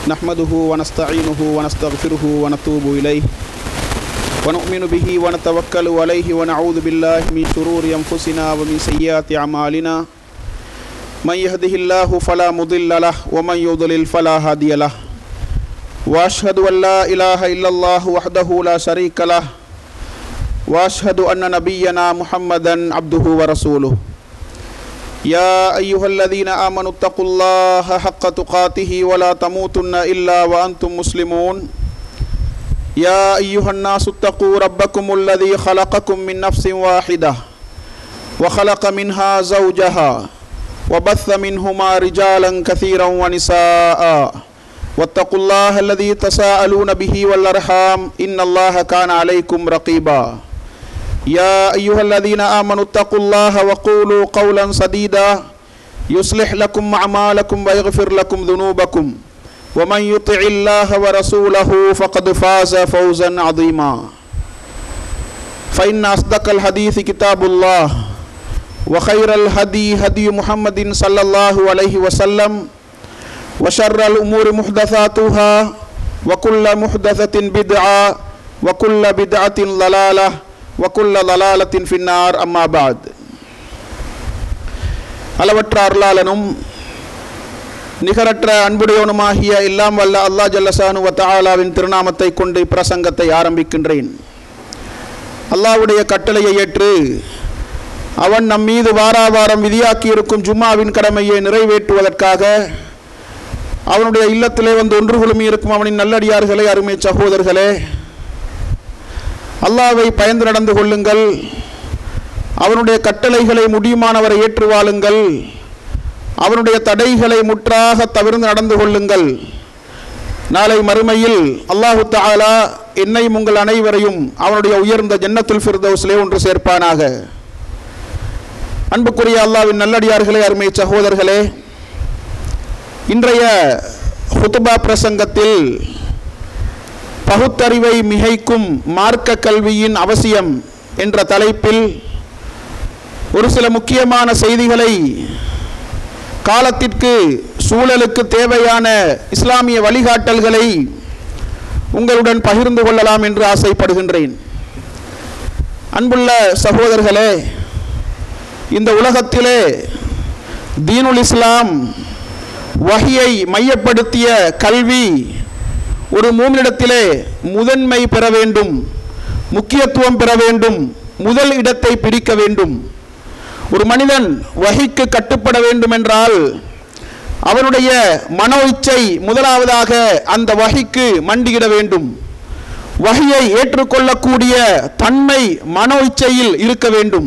نحمده ونستعينه ونستغفره ونتوب إليه ونؤمن به ونتوكل عليه ونعوذ بالله من شرور أنفسنا ومن سيئات أعمالنا من يهده الله فلا مضل له ومن يضلل فلا هادي له وأشهد أن لا إله إلا الله وحده لا شريك له وأشهد أن نبينا محمدا عبده ورسوله يا أيها الذين آمنوا اتقوا الله حق تقاته ولا تموتن إلا وأنتم مسلمون يا أيها الناس اتقوا ربكم الذي خلقكم من نفس واحدة وخلق منها زوجها وبث منهما رجالا كثيرا ونساء واتقوا الله الذي تساءلون به والأرحام إن الله كان عليكم رقيبا يا أيها الذين آمنوا اتقوا الله وقولوا قولا سديدا يصلح لكم أعمالكم ويغفر لكم ذنوبكم ومن يطع الله ورسوله فقد فاز فوزا عظيما فإن أصدق الحديث كتاب الله وخير الهدي هدي محمد صلى الله عليه وسلم وشر الأمور محدثاتها وكل محدثة بدعة وكل بدعة ضلالة وكل ضلالة في النار أما بعد அளவற்ற அருளாளனும் நிகரற்ற அன்புடையவனுமாகிய எல்லாம் வல்ல அல்லா ஜல்லசானு வத்தாலாவின் திருநாமத்தை கொண்டு பிரசங்கத்தை ஆரம்பிக்கின்றேன் அல்லாவுடைய கட்டளையை ஏற்று அவன் நம் மீது வாராவாரம் விதியாக்கியிருக்கும் ஜும்மாவின் கடமையை நிறைவேற்றுவதற்காக அவனுடைய இல்லத்திலே வந்து ஒன்று குழுமி இருக்கும் அவனின் நல்லடியார்களே அருமை சகோதரர்களே அல்லாவை பயந்து நடந்து கொள்ளுங்கள் அவனுடைய கட்டளைகளை முடியுமானவரை ஏற்று வாழுங்கள் அவனுடைய தடைகளை முற்றாக தவிர்த்து நடந்து கொள்ளுங்கள் நாளை மறுமையில் அல்லாஹு தாலா என்னையும் உங்கள் அனைவரையும் அவனுடைய உயர்ந்த ஜன்னத்துல் ஃபிர்தௌஸ்லே ஒன்று சேர்ப்பானாக அன்புக்குரிய அல்லாவின் நல்லடியார்களே அருமை சகோதரர்களே இன்றைய ஹுத்துபா பிரசங்கத்தில் பகுத்தறிவை மிகைக்கும் மார்க்க கல்வியின் அவசியம் என்ற தலைப்பில் ஒரு சில முக்கியமான செய்திகளை காலத்திற்கு சூழலுக்கு தேவையான இஸ்லாமிய வழிகாட்டல்களை உங்களுடன் பகிர்ந்து கொள்ளலாம் என்று ஆசைப்படுகின்றேன் அன்புள்ள சகோதரர்களே இந்த உலகத்திலே தீனுல் இஸ்லாம் வகையை மையப்படுத்திய கல்வி ஒரு மூமினிடத்திலே முதன்மை பெற வேண்டும் முக்கியத்துவம் பெற வேண்டும் முதல் இடத்தை பிடிக்க வேண்டும் ஒரு மனிதன் வகைக்கு கட்டுப்பட வேண்டும் என்றால் அவனுடைய மனோ இச்சை முதலாவதாக அந்த வகைக்கு மண்டியிட வேண்டும் வகையை ஏற்றுக்கொள்ளக்கூடிய தன்மை மனோ இச்சையில் இருக்க வேண்டும்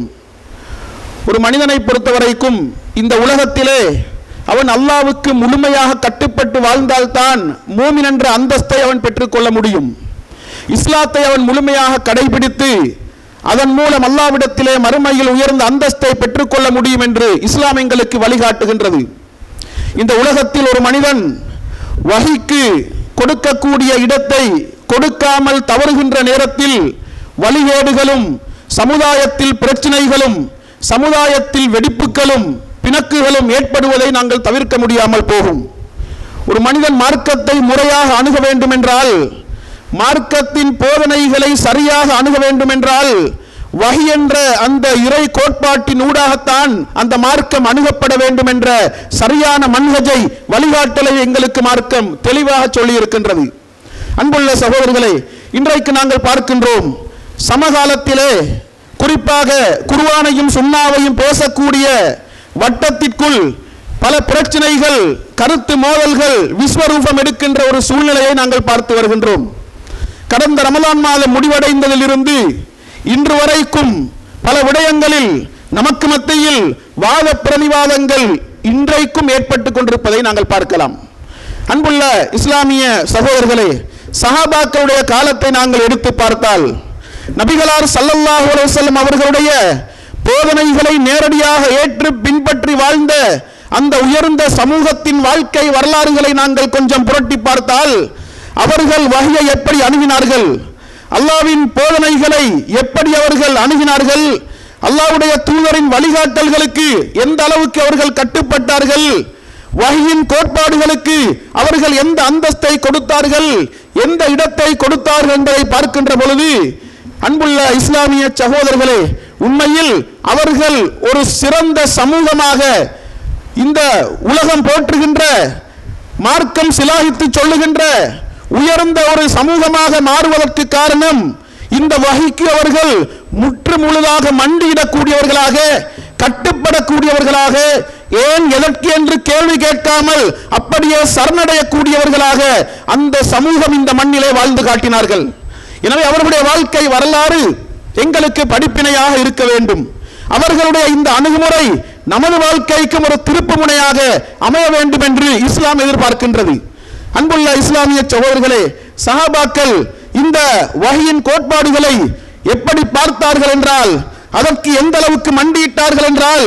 ஒரு மனிதனை பொறுத்தவரைக்கும் இந்த உலகத்திலே அவன் அல்லாவுக்கு முழுமையாக கட்டுப்பட்டு வாழ்ந்தால்தான் மூமின் என்ற அந்தஸ்தை அவன் பெற்றுக்கொள்ள முடியும் இஸ்லாத்தை அவன் முழுமையாக கடைபிடித்து அதன் மூலம் அல்லாவிடத்திலே மறுமையில் உயர்ந்த அந்தஸ்தை பெற்றுக்கொள்ள முடியும் என்று இஸ்லாம் எங்களுக்கு வழிகாட்டுகின்றது இந்த உலகத்தில் ஒரு மனிதன் வகைக்கு கொடுக்கக்கூடிய இடத்தை கொடுக்காமல் தவறுகின்ற நேரத்தில் வழிகேடுகளும் சமுதாயத்தில் பிரச்சனைகளும் சமுதாயத்தில் வெடிப்புகளும் பிணக்குகளும் ஏற்படுவதை நாங்கள் தவிர்க்க முடியாமல் போகும் ஒரு மனிதன் மார்க்கத்தை முறையாக அணுக வேண்டும் என்றால் மார்க்கத்தின் போதனைகளை சரியாக அணுக வேண்டும் என்றால் வகை என்ற அந்த இறை கோட்பாட்டின் ஊடாகத்தான் அந்த மார்க்கம் அணுகப்பட வேண்டும் என்ற சரியான மன்ஹஜை வழிகாட்டலை எங்களுக்கு மார்க்கம் தெளிவாக சொல்லி இருக்கின்றது அன்புள்ள சகோதரர்களே இன்றைக்கு நாங்கள் பார்க்கின்றோம் சமகாலத்திலே குறிப்பாக குருவானையும் சுண்ணாவையும் பேசக்கூடிய வட்டத்திற்குள் பல பிரச்சனைகள் கருத்து மோதல்கள் விஸ்வரூபம் எடுக்கின்ற ஒரு சூழ்நிலையை நாங்கள் பார்த்து வருகின்றோம் கடந்த ரமலான் மாதம் முடிவடைந்ததிலிருந்து இன்று வரைக்கும் பல விடயங்களில் நமக்கு மத்தியில் வாத பிரதிவாதங்கள் இன்றைக்கும் ஏற்பட்டு கொண்டிருப்பதை நாங்கள் பார்க்கலாம் அன்புள்ள இஸ்லாமிய சகோதரர்களே சஹாபாக்களுடைய காலத்தை நாங்கள் எடுத்து பார்த்தால் நபிகளார் சல்லல்லாஹு அலைஹி அவர்களுடைய போதனைகளை நேரடியாக ஏற்று பின்பற்றி வாழ்ந்த அந்த உயர்ந்த சமூகத்தின் வாழ்க்கை வரலாறுகளை நாங்கள் கொஞ்சம் புரட்டி பார்த்தால் அவர்கள் வகையை எப்படி அணுகினார்கள் அல்லாவின் போதனைகளை எப்படி அவர்கள் அணுகினார்கள் அல்லாவுடைய தூதரின் வழிகாட்டல்களுக்கு எந்த அளவுக்கு அவர்கள் கட்டுப்பட்டார்கள் வகையின் கோட்பாடுகளுக்கு அவர்கள் எந்த அந்தஸ்தை கொடுத்தார்கள் எந்த இடத்தை கொடுத்தார்கள் என்பதை பார்க்கின்ற பொழுது அன்புள்ள இஸ்லாமிய சகோதரர்களே உண்மையில் அவர்கள் ஒரு சிறந்த சமூகமாக இந்த உலகம் போற்றுகின்ற மார்க்கம் சிலாகித்து சொல்லுகின்ற உயர்ந்த ஒரு சமூகமாக மாறுவதற்கு காரணம் இந்த வகைக்கு அவர்கள் முற்று முழுதாக மண்டியிடக்கூடியவர்களாக கட்டுப்படக்கூடியவர்களாக ஏன் எதற்கு என்று கேள்வி கேட்காமல் அப்படியே சரணடையக்கூடியவர்களாக அந்த சமூகம் இந்த மண்ணிலே வாழ்ந்து காட்டினார்கள் எனவே அவர்களுடைய வாழ்க்கை வரலாறு எங்களுக்கு படிப்பினையாக இருக்க வேண்டும் அவர்களுடைய இந்த அணுகுமுறை நமது வாழ்க்கைக்கும் ஒரு திருப்பு முனையாக அமைய வேண்டும் என்று இஸ்லாம் எதிர்பார்க்கின்றது அன்புள்ள இஸ்லாமிய சகோதரர்களே சஹாபாக்கள் இந்த வகையின் கோட்பாடுகளை எப்படி பார்த்தார்கள் என்றால் அதற்கு எந்த அளவுக்கு மண்டியிட்டார்கள் என்றால்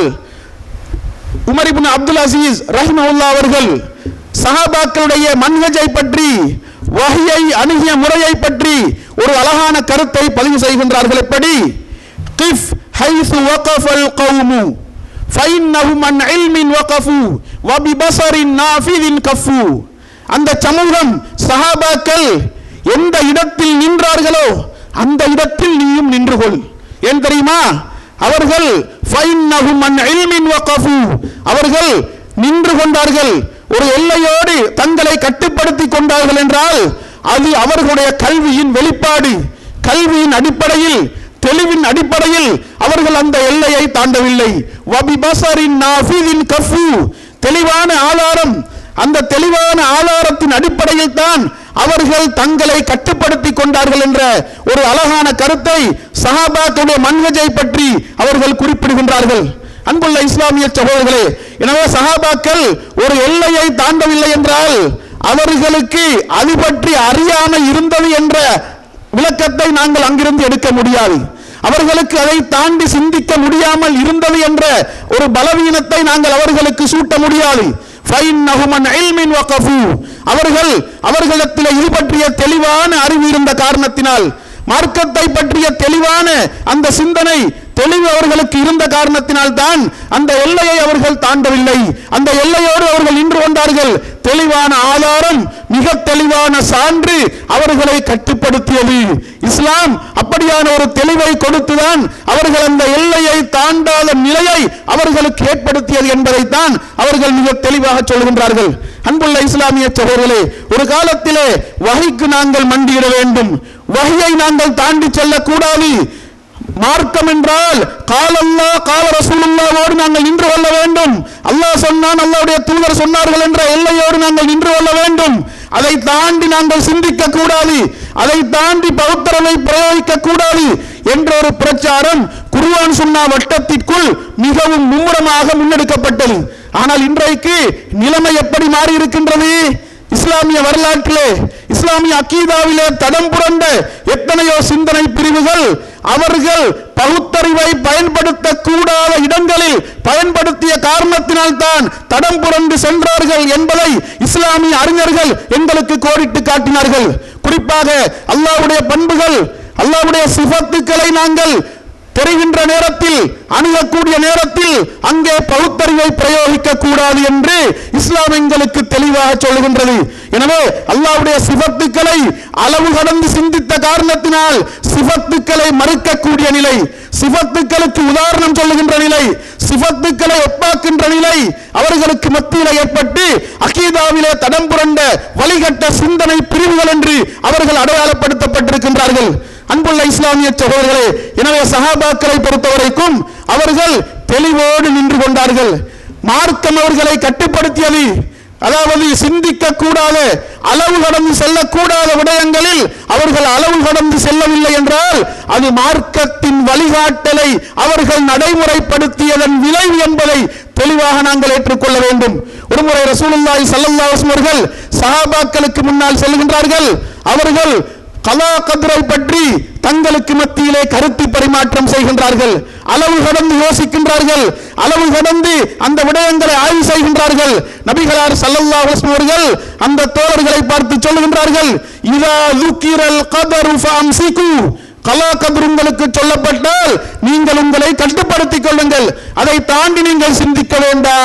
உமர் இப்னு அப்துல் அசீஸ் ரஹ்மவுல்லா அவர்கள் சஹாபாக்களுடைய மன்ஹஜை பற்றி வஹியை அணுகிய முறையை பற்றி ஒரு அழகான கருத்தை பதிவு செய்கின்றார்கள் எப்படி கிஃப் ஹைசு வகஃபல் கௌமு ஃபைன்னஹும் அன் இல்மின் வகஃபு வபிபஸரின் நாஃபிதின் கஃபு அந்த சமூகம் சஹாபாக்கள் எந்த இடத்தில் நின்றார்களோ அந்த இடத்தில் நீயும் நின்று கொள் ஏன் தெரியுமா அவர்கள் ஃபைன்னஹும் அன் இல்மின் வகஃபு அவர்கள் நின்று கொண்டார்கள் ஒரு எல்லையோடு தங்களை கட்டுப்படுத்திக் கொண்டார்கள் என்றால் அது அவர்களுடைய கல்வியின் வெளிப்பாடு கல்வியின் அடிப்படையில் தெளிவின் அடிப்படையில் அவர்கள் அந்த எல்லையை தாண்டவில்லை வபிபஸரின் நாஃபிதின் கஃபு தெளிவான ஆதாரம் அந்த தெளிவான ஆதாரத்தின் அடிப்படையில் தான் அவர்கள் தங்களை கட்டுப்படுத்திக் கொண்டார்கள் என்ற ஒரு அழகான கருத்தை சஹாபாத்துடைய மன்ஹஜை பற்றி அவர்கள் குறிப்பிடுகின்றார்கள் அன்புள்ள இஸ்லாமிய சகோதரர்களே எனவே சஹாபாக்கள் ஒரு எல்லையை தாண்டவில்லை என்றால் அவர்களுக்கு அது பற்றி அறியாமை இருந்தது என்ற விளக்கத்தை நாங்கள் அங்கிருந்து எடுக்க முடியாது அவர்களுக்கு அதை தாண்டி சிந்திக்க முடியாமல் இருந்தது என்ற ஒரு பலவீனத்தை நாங்கள் அவர்களுக்கு சூட்ட முடியாது فإنهم عن علم وقفوا. அவர்கள் அவர்களிடத்தில் இது பற்றிய தெளிவான அறிவு இருந்த காரணத்தினால் மார்க்கத்தை பற்றிய தெளிவான அந்த சிந்தனை தெளிவு அவர்களுக்கு இருந்த காரணத்தினால் தான் அந்த எல்லையை அவர்கள் தாண்டவில்லை அந்த எல்லையோடு அவர்கள் நின்று கொண்டார்கள் தெளிவான ஆதாரம் மிக தெளிவான சான்று அவர்களை கட்டுப்படுத்தியது இஸ்லாம் அப்படியான ஒரு தெளிவை கொடுத்துதான் அவர்கள் அந்த எல்லையை தாண்டாத நிலையை அவர்களுக்கு ஏற்படுத்தியது என்பதைத்தான் அவர்கள் மிக தெளிவாக சொல்கின்றார்கள் அன்புள்ள இஸ்லாமிய சகோதரர்களே ஒரு காலத்திலே வகைக்கு நாங்கள் மண்டியிட வேண்டும் வகையை நாங்கள் தாண்டி செல்லக்கூடாது மார்க்கம் என்றால் காலல்லா கால ரசூலுல்லாவோடு நாங்கள் நின்று கொள்ள வேண்டும் அல்லாஹ் சொன்னான் அல்லாஹ்வுடைய தூதர் சொன்னார்கள் என்ற எல்லையோடு நாங்கள் நின்று கொள்ள வேண்டும் அதை தாண்டி நாங்கள் சிந்திக்க கூடாது அதை தாண்டி பௌத்தரவை பிரயோகிக்க கூடாது என்ற ஒரு பிரச்சாரம் குர்ஆன் சுன்னா வட்டத்திற்குள் மிகவும் மும்முரமாக முன்னெடுக்கப்பட்டது ஆனால் இன்றைக்கு நிலைமை எப்படி மாறி இருக்கின்றது இஸ்லாமிய வரலாற்றிலே இஸ்லாமிய அக்கீதாவிலே தடம் புரண்ட எத்தனையோ சிந்தனை பிரிவுகள் அவர்கள் பகுத்தறிவை பயன்படுத்த கூடாத இடங்களில் பயன்படுத்திய காரணத்தினால் தான் தடம் புரண்டு சென்றார்கள் என்பதை இஸ்லாமிய அறிஞர்கள் எங்களுக்கு கோடிட்டு காட்டினார்கள் குறிப்பாக அல்லாஹ்வுடைய பண்புகள் அல்லாஹ்வுடைய சிபத்துக்களை நாங்கள் தெரிகின்ற நேரத்தில் அணுகக்கூடிய நேரத்தில் அங்கே பகுத்தறிவை பிரயோகிக்க கூடாது என்று இஸ்லாம் எங்களுக்கு தெளிவாக சொல்லுகின்றது எனவே அல்லாஹ்வுடைய சிபத்துக்களை அளவு கடந்து சிந்தித்த காரணத்தினால் சிபத்துக்களை மறுக்கக்கூடிய நிலை சிபத்துக்களுக்கு உதாரணம் சொல்லுகின்ற நிலை சிபத்துக்களை ஒப்பாக்கின்ற நிலை அவர்களுக்கு மத்தியில் ஏற்பட்டு அகீதாவிலே தடம் புரண்ட வழிகட்ட சிந்தனை பிரிவுகள் என்று அவர்கள் அடையாளப்படுத்தப்பட்டிருக்கின்றார்கள் அன்புள்ள இஸ்லாமிய சகோதரர்களே எனவே சஹாபாக்களை பொறுத்தவரைக்கும் அவர்கள் தெளிவோடு நின்று கொண்டார்கள் மார்க்கம் அவர்களை கட்டுப்படுத்தியது அதாவது சிந்திக்க கூடாத அளவு கடந்து செல்லக்கூடாத விடயங்களில் அவர்கள் அளவு கடந்து செல்லவில்லை என்றால் அது மார்க்கத்தின் வழிகாட்டலை அவர்கள் நடைமுறைப்படுத்தியதன் விளைவு என்பதை தெளிவாக நாங்கள் ஏற்றுக்கொள்ள வேண்டும் ஒருமுறை ரசூலுல்லாஹி ஸல்லல்லாஹு அலைஹி அவர்கள் சஹாபாக்களுக்கு முன்னால் செல்கின்றார்கள் அவர்கள் கலா கத்ரை பற்றி தங்களுக்கு மத்தியிலே கருத்து பரிமாற்றம் செய்கின்றார்கள் அளவு கடந்து யோசிக்கின்றார்கள் அளவு கடந்து அந்த விடயங்களை ஆய்வு செய்கின்றார்கள் நபிகளார் ஸல்லல்லாஹு அலைஹி வஸல்லம் அவர்கள் அந்த தோழர்களை பார்த்து சொல்லுகின்றார்கள் இதா ذُكِرَ கதரு ஃபம்சிகு கலா கதிர் உங்களுக்கு சொல்லப்பட்டால் நீங்கள் உங்களை கட்டுப்படுத்திக் கொள்ளுங்கள் அதை தாண்டி நீங்கள் சிந்திக்க வேண்டாம்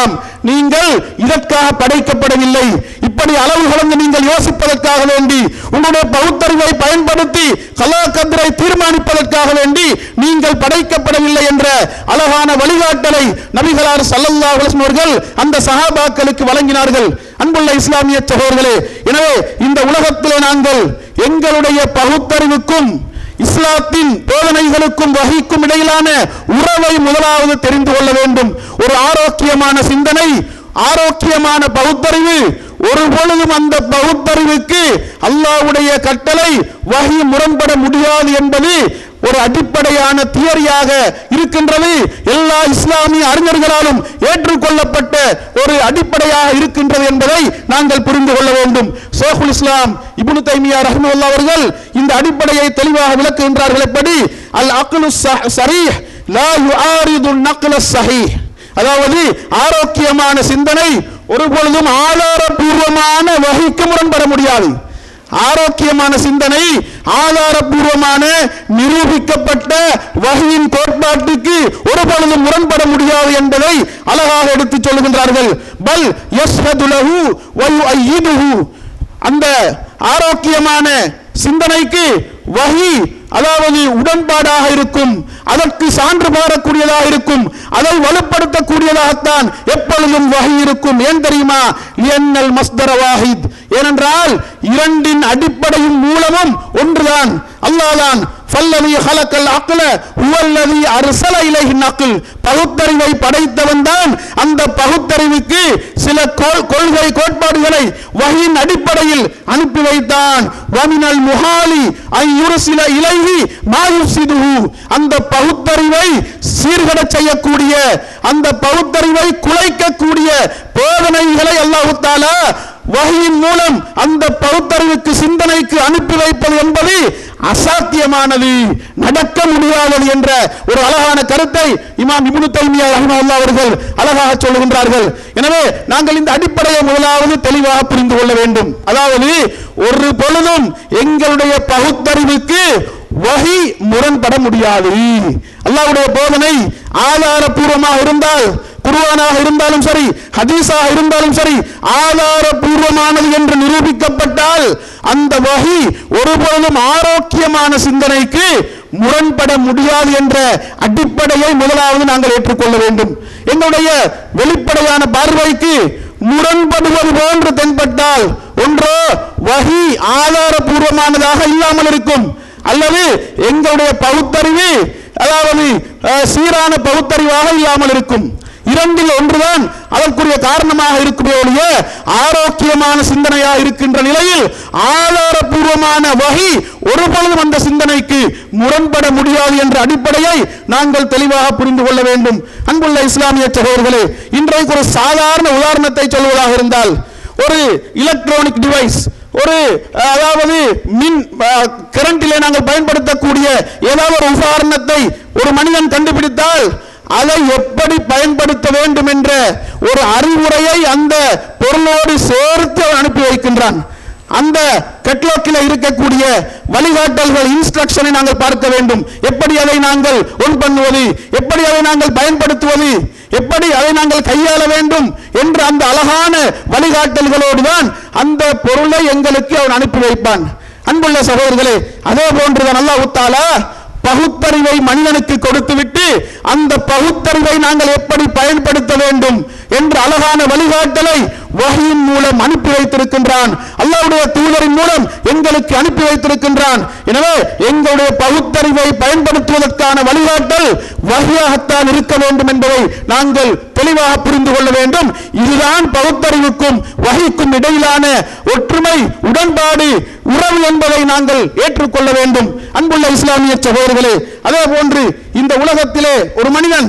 நீங்கள் இதற்காக படைக்கப்படவில்லை இப்படி அளவு கலந்து நீங்கள் யோசிப்பதற்காக வேண்டி உங்களுடைய பகுத்தறிவை பயன்படுத்தி கலாக்கதிரை தீர்மானிப்பதற்காக வேண்டி நீங்கள் படைக்கப்படவில்லை என்ற அழகான வழிகாட்டலை நபிகளார் சல்லல்லாஹு அலைஹி வஸல்லம் அவர்கள் அந்த சஹாபாக்களுக்கு வழங்கினார்கள் அன்புள்ள இஸ்லாமிய சகோதரர்களே எனவே இந்த உலகத்திலே நாங்கள் எங்களுடைய பகுத்தறிவுக்கும் இஸ்லாத்தின் போதனைகளுக்கும் வகைக்கும் இடையிலான உறவை முதலாவது தெரிந்து கொள்ள வேண்டும் ஒரு ஆரோக்கியமான சிந்தனை ஆரோக்கியமான பகுத்தறிவு ஒரு பொழுதும் அந்த பகுத்தறிவுக்கு அல்லாஹ்வுடைய கட்டளை வகை முரண்பட முடியாது என்பது ஒரு அடிப்படையான தியரியாக இருக்கின்றது எல்லா இஸ்லாமிய அறிஞர்களாலும் ஏற்றுக்கொள்ளப்பட்ட ஒரு அடிப்படையாக இருக்கின்றது என்பதை நாங்கள் புரிந்து கொள்ள வேண்டும் ஷேகுல் இஸ்லாம் இப்னு தைமியா ரஹ்மத்துல்லாஹி அவர்கள் இந்த அடிப்படையை தெளிவாக விளக்குகின்றார்கள் எப்படி அல் அக்லு சரீஹ் லா யுஆரிது நக்ல ஸஹீஹ் அதாவது ஆரோக்கியமான சிந்தனை ஒருபொழுதும் ஆதாரபூர்வமான வகைக்கு முரண்பட முடியாது ஆரோக்கியமான சிந்தனை ஆதாரபூர்வமான நிரூபிக்கப்பட்ட வகையின் கோட்பாட்டுக்கு ஒரு பொழுதும் முரண்பட முடியாது என்பதை அழகாக எடுத்து சொல்லுகின்றார்கள் பல் யஸ்ஹதுலஹு வ யுஅய்யிதுஹு அந்த ஆரோக்கியமான சிந்தனைக்கு வகி அதாவது உடன்பாடாக இருக்கும் அதற்கு சான்று பாடக்கூடியதாக இருக்கும் அதை வலுப்படுத்தக்கூடியதாகத்தான் எப்பொழுதும் வகை இருக்கும் ஏன் தெரியுமா என்னல் மஸ்தர வாஹித் ஏனென்றால் இரண்டின் அடிப்படையும் மூலமும் ஒன்றுதான் அல்லாஹ்தான் ஃபல்லதி ஹலக்கல் அக்ல ஹுவல்லதி அர்சல இலைஹி நக்ல் பகுத்தறிவை படைத்தவன் தான் அந்த பகுத்தறிவுக்கு சில கொள்- கொள்கை கோட்பாடுகளை வகையின் அடிப்படையில் அனுப்பி வைத்தான் வமினல் முஹாலி ஐ யுர்சில இலைஹி மா யுஃசிதுஹு அந்த பகுத்தறிவை சீர்கடச் செய்யக்கூடிய அந்த பகுத்தறிவை குலைக்கக்கூடிய போதனைகளை அல்லாஹ் தஆலா வகையின் மூலம் அந்த பகுத்தறிவுக்கு சிந்தனைக்கு அனுப்பி வைப்பது என்பது அசாத்தியமானது நடக்க முடியாதது என்ற ஒரு அழகான கருத்தை இமாம் இப்னு தைமியா ரஹ்மத்துல்லாஹி அவர்கள் அழகாக சொல்லுகின்றார்கள் எனவே நாங்கள் இந்த அடிப்படையை முதலாவது தெளிவாக புரிந்து கொள்ள வேண்டும் அதாவது ஒரு பொழுதும் எங்களுடைய பகுத்தறிவுக்கு வகி முரண்பட முடியாது அல்லாஹ்வுடைய போதனை ஆதாரபூர்வமாக இருந்தால் குர்ஆனாக இருந்தாலும் சரி ஹதீஸாக இருந்தாலும் சரி ஆதாரபூர்வமானது என்று நிரூபிக்கப்பட்டால் அந்த வகி ஒருபொழுதும் ஆரோக்கியமான சிந்தனைக்கு முரண்பட முடியாது என்ற அடிப்படையை முதலாவது நாங்கள் ஏற்றுக்கொள்ள வேண்டும் எங்களுடைய வெளிப்படையான பார்வைக்கு முரண்படுவது போன்று தென்பட்டால் ஒன்றோ வகி ஆதாரபூர்வமானதாக இல்லாமல் இருக்கும் அல்லது எங்களுடைய பகுத்தறிவு அதாவது அஹ், சீரான பகுத்தறிவாக இல்லாமல் இருக்கும் இரண்டில் ஒன்றுதான் அதற்குரிய காரணமாக இருக்குமே ஒழிய ஆரோக்கியமான சிந்தனையாக இருக்கின்ற நிலையில் ஆதாரபூர்வமான வகை ஒருபொழுதும் அந்த சிந்தனைக்கு முரண்பட முடியாது என்ற அடிப்படையை நாங்கள் தெளிவாக புரிந்து கொள்ள வேண்டும் அன்புள்ள இஸ்லாமிய சகோதரர்களே இன்றைக்கு ஒரு சாதாரண உதாரணத்தை சொல்வதாக இருந்தால் ஒரு எலக்ட்ரானிக் டிவைஸ் ஒரு அஹ், அதாவது மின் கரண்டிலே நாங்கள் பயன்படுத்தக்கூடிய ஏதாவது ஒரு உதாரணத்தை ஒரு மனிதன் கண்டுபிடித்தால் அதை எப்படி பயன்படுத்த வேண்டும் என்ற ஒரு அறிவுரையை அந்த பொருளோடு சேர்த்து அவன் அனுப்பி வைக்கின்றான் அந்த கட்லாக்கில் இருக்கக்கூடிய வழிகாட்டல்கள் இன்ஸ்ட்ரக்ஷனை நாங்கள் பார்க்க வேண்டும் எப்படி அதை நாங்கள் ஒன் பண்ணுவது எப்படி அதை நாங்கள் பயன்படுத்துவது எப்படி அதை நாங்கள் கையாள வேண்டும் என்ற அந்த அழகான வழிகாட்டல்களோடு தான் அந்த பொருளை எங்களுக்கு அவன் அனுப்பி வைப்பான் அன்புள்ள சகோதரர்களே அதே போன்றுதான் அல்லாஹ் தாலா பகுத்தறிவை மனிதனுக்கு கொடுத்துவிட்டு அந்த பகுத்தறிவை நாங்கள் எப்படி பயன்படுத்த வேண்டும் என்ற அழகான வழிகாட்டலை வகையின் மூலம் அனுப்பி வைத்திருக்கின்றான் அல்லாஹ்வுடைய தூதரின் மூலம் எங்களுக்கு அனுப்பி வைத்திருக்கின்றான் எனவே எங்களுடைய பகுத்தறிவை பயன்படுத்துவதற்கான வழிகாட்டல் வகையாகத்தான் இருக்க வேண்டும் என்பதை நாங்கள் தெளிவாக புரிந்து கொள்ள வேண்டும் இதுதான் பகுத்தறிவுக்கும் வகைக்கும் இடையிலான ஒற்றுமை உடன்பாடு உறவு என்பதை நாங்கள் ஏற்றுக்கொள்ள வேண்டும் அன்புள்ள இஸ்லாமிய சகோதரர்களே அதே போன்று இந்த உலகத்திலே ஒரு மனிதன்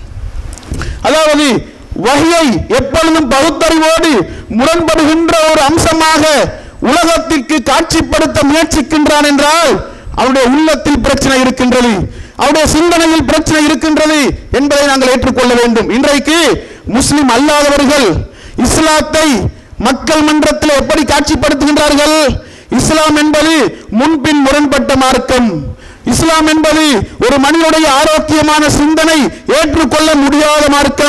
அதாவது வகையை எப்பொழுதும் பகுத்தறிவோடு முரண்படுகின்ற ஒரு அம்சமாக உலகத்திற்கு காட்சிப்படுத்த முயற்சிக்கின்றான் என்றால் அவருடைய உள்ளத்தில் பிரச்சனை இருக்கின்றது அவருடைய சிந்தனையில் பிரச்சனை இருக்கின்றது என்பதை நாங்கள் ஏற்றுக்கொள்ள வேண்டும் இன்றைக்கு முஸ்லிம் அல்லாதவர்கள் இஸ்லாத்தை மக்கள் மன்றத்தில் எப்படி காட்சிப்படுத்துகின்றார்கள் இஸ்லாம் என்பது முன்பின் முரண்பட்ட மார்க்கம் இஸ்லாம் என்பது ஒரு மனிதனுடைய ஆரோக்கியமான சிந்தனை ஏற்றுக்கொள்ள முடியாத மார்க்கம்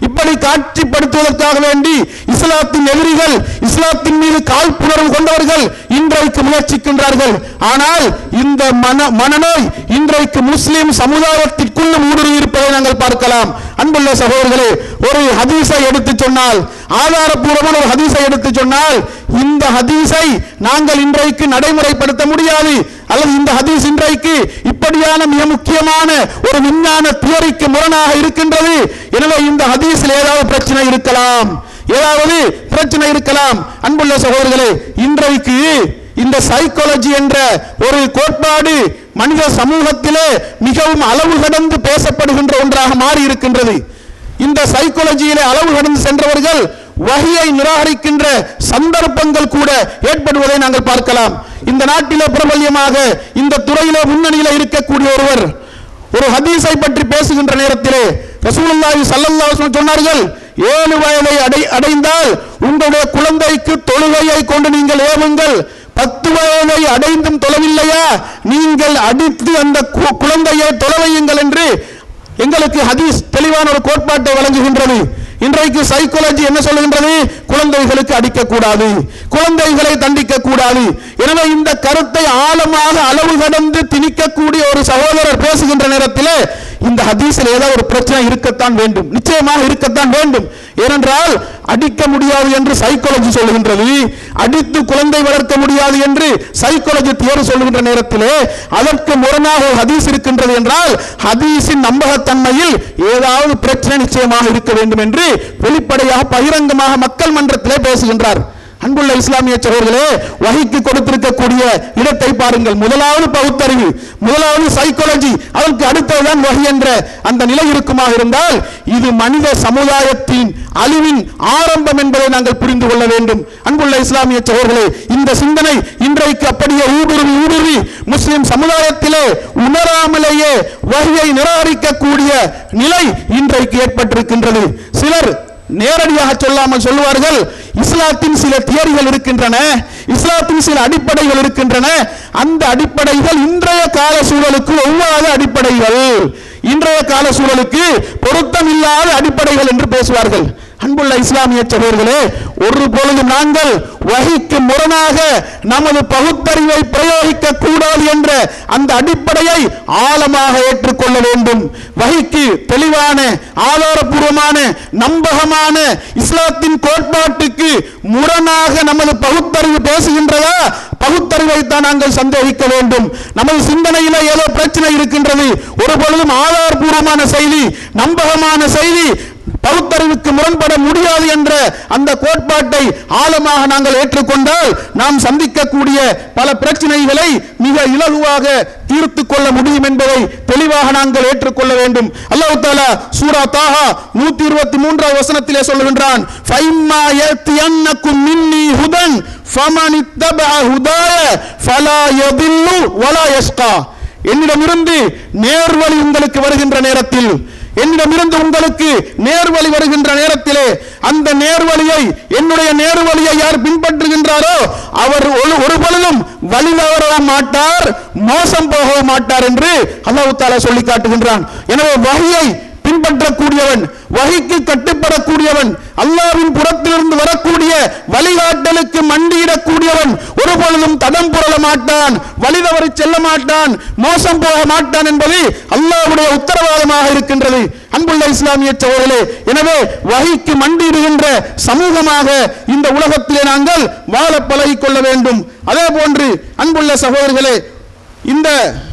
இப்படி காட்சிப்படுத்துவதற்காக வேண்டி இஸ்லாத்தின் எதிரிகள் இஸ்லாத்தின் மீது காழ்ப்புணர்வு கொண்டவர்கள் இன்றைக்கு முயற்சிக்கின்றார்கள் ஆனால் இந்த மன மனநோய் இன்றைக்கு முஸ்லிம் சமுதாயத்திற்குள்ளும் ஊடுருவி இருப்பதை நாங்கள் பார்க்கலாம் அன்புள்ள சகோதரர்களே ஒரு ஹதீஸை எடுத்து சொன்னால் ஆதாரப்பூர்வமான ஒரு ஹதீஸை எடுத்து சொன்னால் இந்த ஹதீஸை நாங்கள் இன்றைக்கு நடைமுறைப்படுத்த முடியாது அல்லது இந்த ஹதீஸ் இன்றைக்கு இப்படியான மிக முக்கியமான ஒரு விஞ்ஞான தியரிக்கு முரணாக இருக்கின்றது எனவே இந்த ஹதீஸில் ஏதாவது பிரச்சனை இருக்கலாம் ஏதாவது பிரச்சனை இருக்கலாம் அன்புள்ள சகோதரர்களே இன்றைக்கு இந்த சைக்காலஜி என்ற ஒரு கோட்பாடு மனித சமூகத்திலே மிகவும் அளவு கடந்து பேசப்படுகின்ற ஒன்றாக மாறி இருக்கின்றது இந்த சைக்காலஜியிலே அளவு கடந்து சென்றவர்கள் வகையை நிராகரிக்கின்ற சந்தர்ப்பங்கள் கூட ஏற்படுவதை நாங்கள் பார்க்கலாம் இந்த நாட்டிலே பிரபல்யமாக இந்த துறையிலே முன்னணியில இருக்கக்கூடிய ஒருவர் ஒரு ஹதீஸை பற்றி பேசுகின்ற நேரத்திலே ரசூலுல்லாஹி ஸல்லல்லாஹு அலைஹி வஸல்லம் சொன்னார்கள் ஏழு வயதை அடை அடைந்தால் உங்களுடைய குழந்தைக்கு தொழுகையை கொண்டு நீங்கள் ஏவுங்கள் பத்து வயதை அடைந்தும் தொழவில்லையா நீங்கள் அடித்து அந்த கு- குழந்தையை தொலைவையுங்கள் என்று எங்களுக்கு ஹதீஸ் தெளிவான ஒரு கோட்பாட்டை வழங்குகின்றது இன்றைக்கு சைக்காலஜி என்ன சொல்லுகின்றது குழந்தைகளுக்கு அடிக்கக்கூடாது குழந்தைகளை தண்டிக்க கூடாது எனவே இந்த கருத்தை ஆழமாக அளவு கடந்து திணிக்கக்கூடிய ஒரு சகோதரர் பேசுகின்ற நேரத்திலே இந்த ஹதீஸில் ஏதோ ஒரு பிரச்சனை இருக்கத்தான் வேண்டும் நிச்சயமாக இருக்கத்தான் வேண்டும் ஏனென்றால் அடிக்க முடியாது என்று சைக்காலஜி சொல்லுகின்றது அடித்து குழந்தை வளர்க்க முடியாது என்று சைக்காலஜி தியரி சொல்லுகின்ற நேரத்திலே அதற்கு முரணாக ஒரு ஹதீஸ் இருக்கின்றது என்றால் ஹதீஸின் நம்பகத்தன்மையில் ஏதாவது பிரச்சனை நிச்சயமாக இருக்க வேண்டும் என்று வெளிப்படையாக பகிரங்கமாக மக்கள் மன்றத்திலே பேசுகின்றார் அன்புள்ள இஸ்லாமிய சகோதரர்களே வகைக்கு கொடுத்திருக்கக்கூடிய இடத்தை பாருங்கள் முதலாவது பகுத்தறிவு முதலாவது சைக்காலஜி அதற்கு அடுத்ததுதான் வகை என்ற அந்த நிலை இருக்குமாக இருந்தால் இது மனித சமுதாயத்தின் அழிவின் ஆரம்பம் என்பதை நாங்கள் புரிந்து கொள்ள வேண்டும் அன்புள்ள இஸ்லாமிய சகோதரர்களே இந்த சிந்தனை இன்றைக்கு அப்படியே ஊடுருவி ஊடுருவி முஸ்லிம் சமுதாயத்திலே உணராமலேயே வகையை நிராகரிக்கக்கூடிய நிலை இன்றைக்கு ஏற்பட்டிருக்கின்றது சிலர் நேரடியாக சொல்லாமல் சொல்லுவார்கள் இஸ்லாத்தின் சில தியரிகள் இருக்கின்றன இஸ்லாத்தின் சில அடிப்படைகள் இருக்கின்றன அந்த அடிப்படைகள் இன்றைய கால சூழலுக்கு ஒவ்வாத அடிப்படைகள் இன்றைய கால சூழலுக்கு பொருத்தம் இல்லாத அடிப்படைகள் என்று பேசுவார்கள் அன்புள்ள இஸ்லாமிய சகோதரர்களே ஒரு பொழுதும் நாங்கள் வகைக்கு முரணாக நமது பகுத்தறிவை பிரயோகிக்க கூடாது என்ற அந்த அடிப்படையை ஆழமாக ஏற்றுக்கொள்ள வேண்டும் வகைக்கு தெளிவான ஆதாரபூர்வமான நம்பகமான இஸ்லாத்தின் கோட்பாட்டுக்கு முரணாக நமது பகுத்தறிவு பேசுகின்றதா பகுத்தறிவை தான் நாங்கள் சந்தேகிக்க வேண்டும் நமது சிந்தனையில ஏதோ பிரச்சனை இருக்கின்றது ஒரு பொழுதும் ஆதாரபூர்வமான செய்தி நம்பகமான செய்தி பகுத்தறிவுக்கு முரண்பட முடியாது என்ற அந்த கோட்பாட்டை ஆழமாக நாங்கள் ஏற்றுக்கொண்டால் நாம் சந்திக்கக்கூடிய பல பிரச்சனைகளை மிக இலகுவாக தீர்த்து கொள்ள முடியும் என்பதை தெளிவாக நாங்கள் ஏற்றுக்கொள்ள வேண்டும் அல்லாஹ் தாலா சூரா தாஹா நூத்தி இருபத்தி மூன்றாவது வசனத்திலே சொல்லுகின்றான் ஃபைம்மா யத்தியன்னக்கும் மின்னி ஹுதன் ஃபமன் இத்தபஅ ஹுதாய ஃபலா யதில்லு வலா யஸ்கா என்னிடமிருந்து நேர்வழி உங்களுக்கு வருகின்ற நேரத்தில் என்னிடமிருந்து உங்களுக்கு நேர்வழி வருகின்ற நேரத்திலே அந்த நேர்வழியை என்னுடைய நேர்வழியை யார் பின்பற்றுகின்றாரோ அவர் ஒரு- ஒரு பொழுதும் வழி தவறவும் மாட்டார் மோசம் போகவும் மாட்டார் என்று அல்லாஹ் தாலா சொல்லி காட்டுகின்றான் எனவே வகையை பின்பற்றக்கூடியவன் வகைக்கு கட்டுப்படக்கூடியவன் அல்லாவின் புறத்திலிருந்து வரக்கூடிய வழிகாட்டலுக்கு மண்டியிடக்கூடியவன் ஒரு பொழுதும் தடம் புரள மாட்டான் வழி தவறி செல்ல மாட்டான் மோசம் போக மாட்டான் என்பது அல்லாஹ்வுடைய உத்தரவாதமாக இருக்கின்றது அன்புள்ள இஸ்லாமிய சகோதரர்களே எனவே வகைக்கு மண்டியிடுகின்ற சமூகமாக இந்த உலகத்திலே நாங்கள் வாழ பழகிக் கொள்ள வேண்டும் அதே போன்று அன்புள்ள சகோதரர்களே இந்த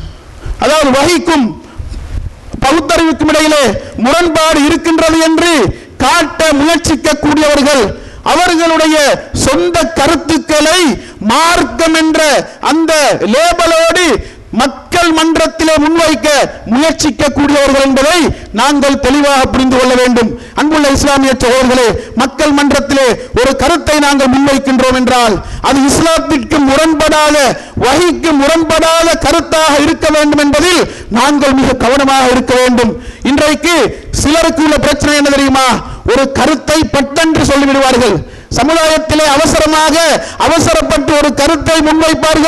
அதாவது வகைக்கும் பகுத்தறிவுக்கும் இடையிலே முரண்பாடு இருக்கின்றது என்று காட்ட முயற்சிக்கக்கூடியவர்கள் அவர்களுடைய சொந்த கருத்துக்களை மார்க்கம் என்ற அந்த லேபலோடு மக்கள் மன்றத்திலே முன்வைக்க முயற்சிக்கக்கூடியவர்கள் என்பதை நாங்கள் தெளிவாக புரிந்து கொள்ள வேண்டும் அன்புள்ள இஸ்லாமிய சகோதரர்களே மக்கள் மன்றத்திலே ஒரு கருத்தை நாங்கள் முன்வைக்கின்றோம் என்றால் அது இஸ்லாத்திற்கு முரண்படாத வகைக்கு முரண்படாத கருத்தாக இருக்க வேண்டும் என்பதில் நாங்கள் மிக கவனமாக இருக்க வேண்டும் இன்றைக்கு சிலருக்கு உள்ள பிரச்சனை என்ன தெரியுமா ஒரு கருத்தை பட்டென்று சொல்லிவிடுவார்கள் சமுதாயத்திலே அவசரமாக அவசரப்பட்டு ஒரு கருத்தை முன்வைப்பார்கள்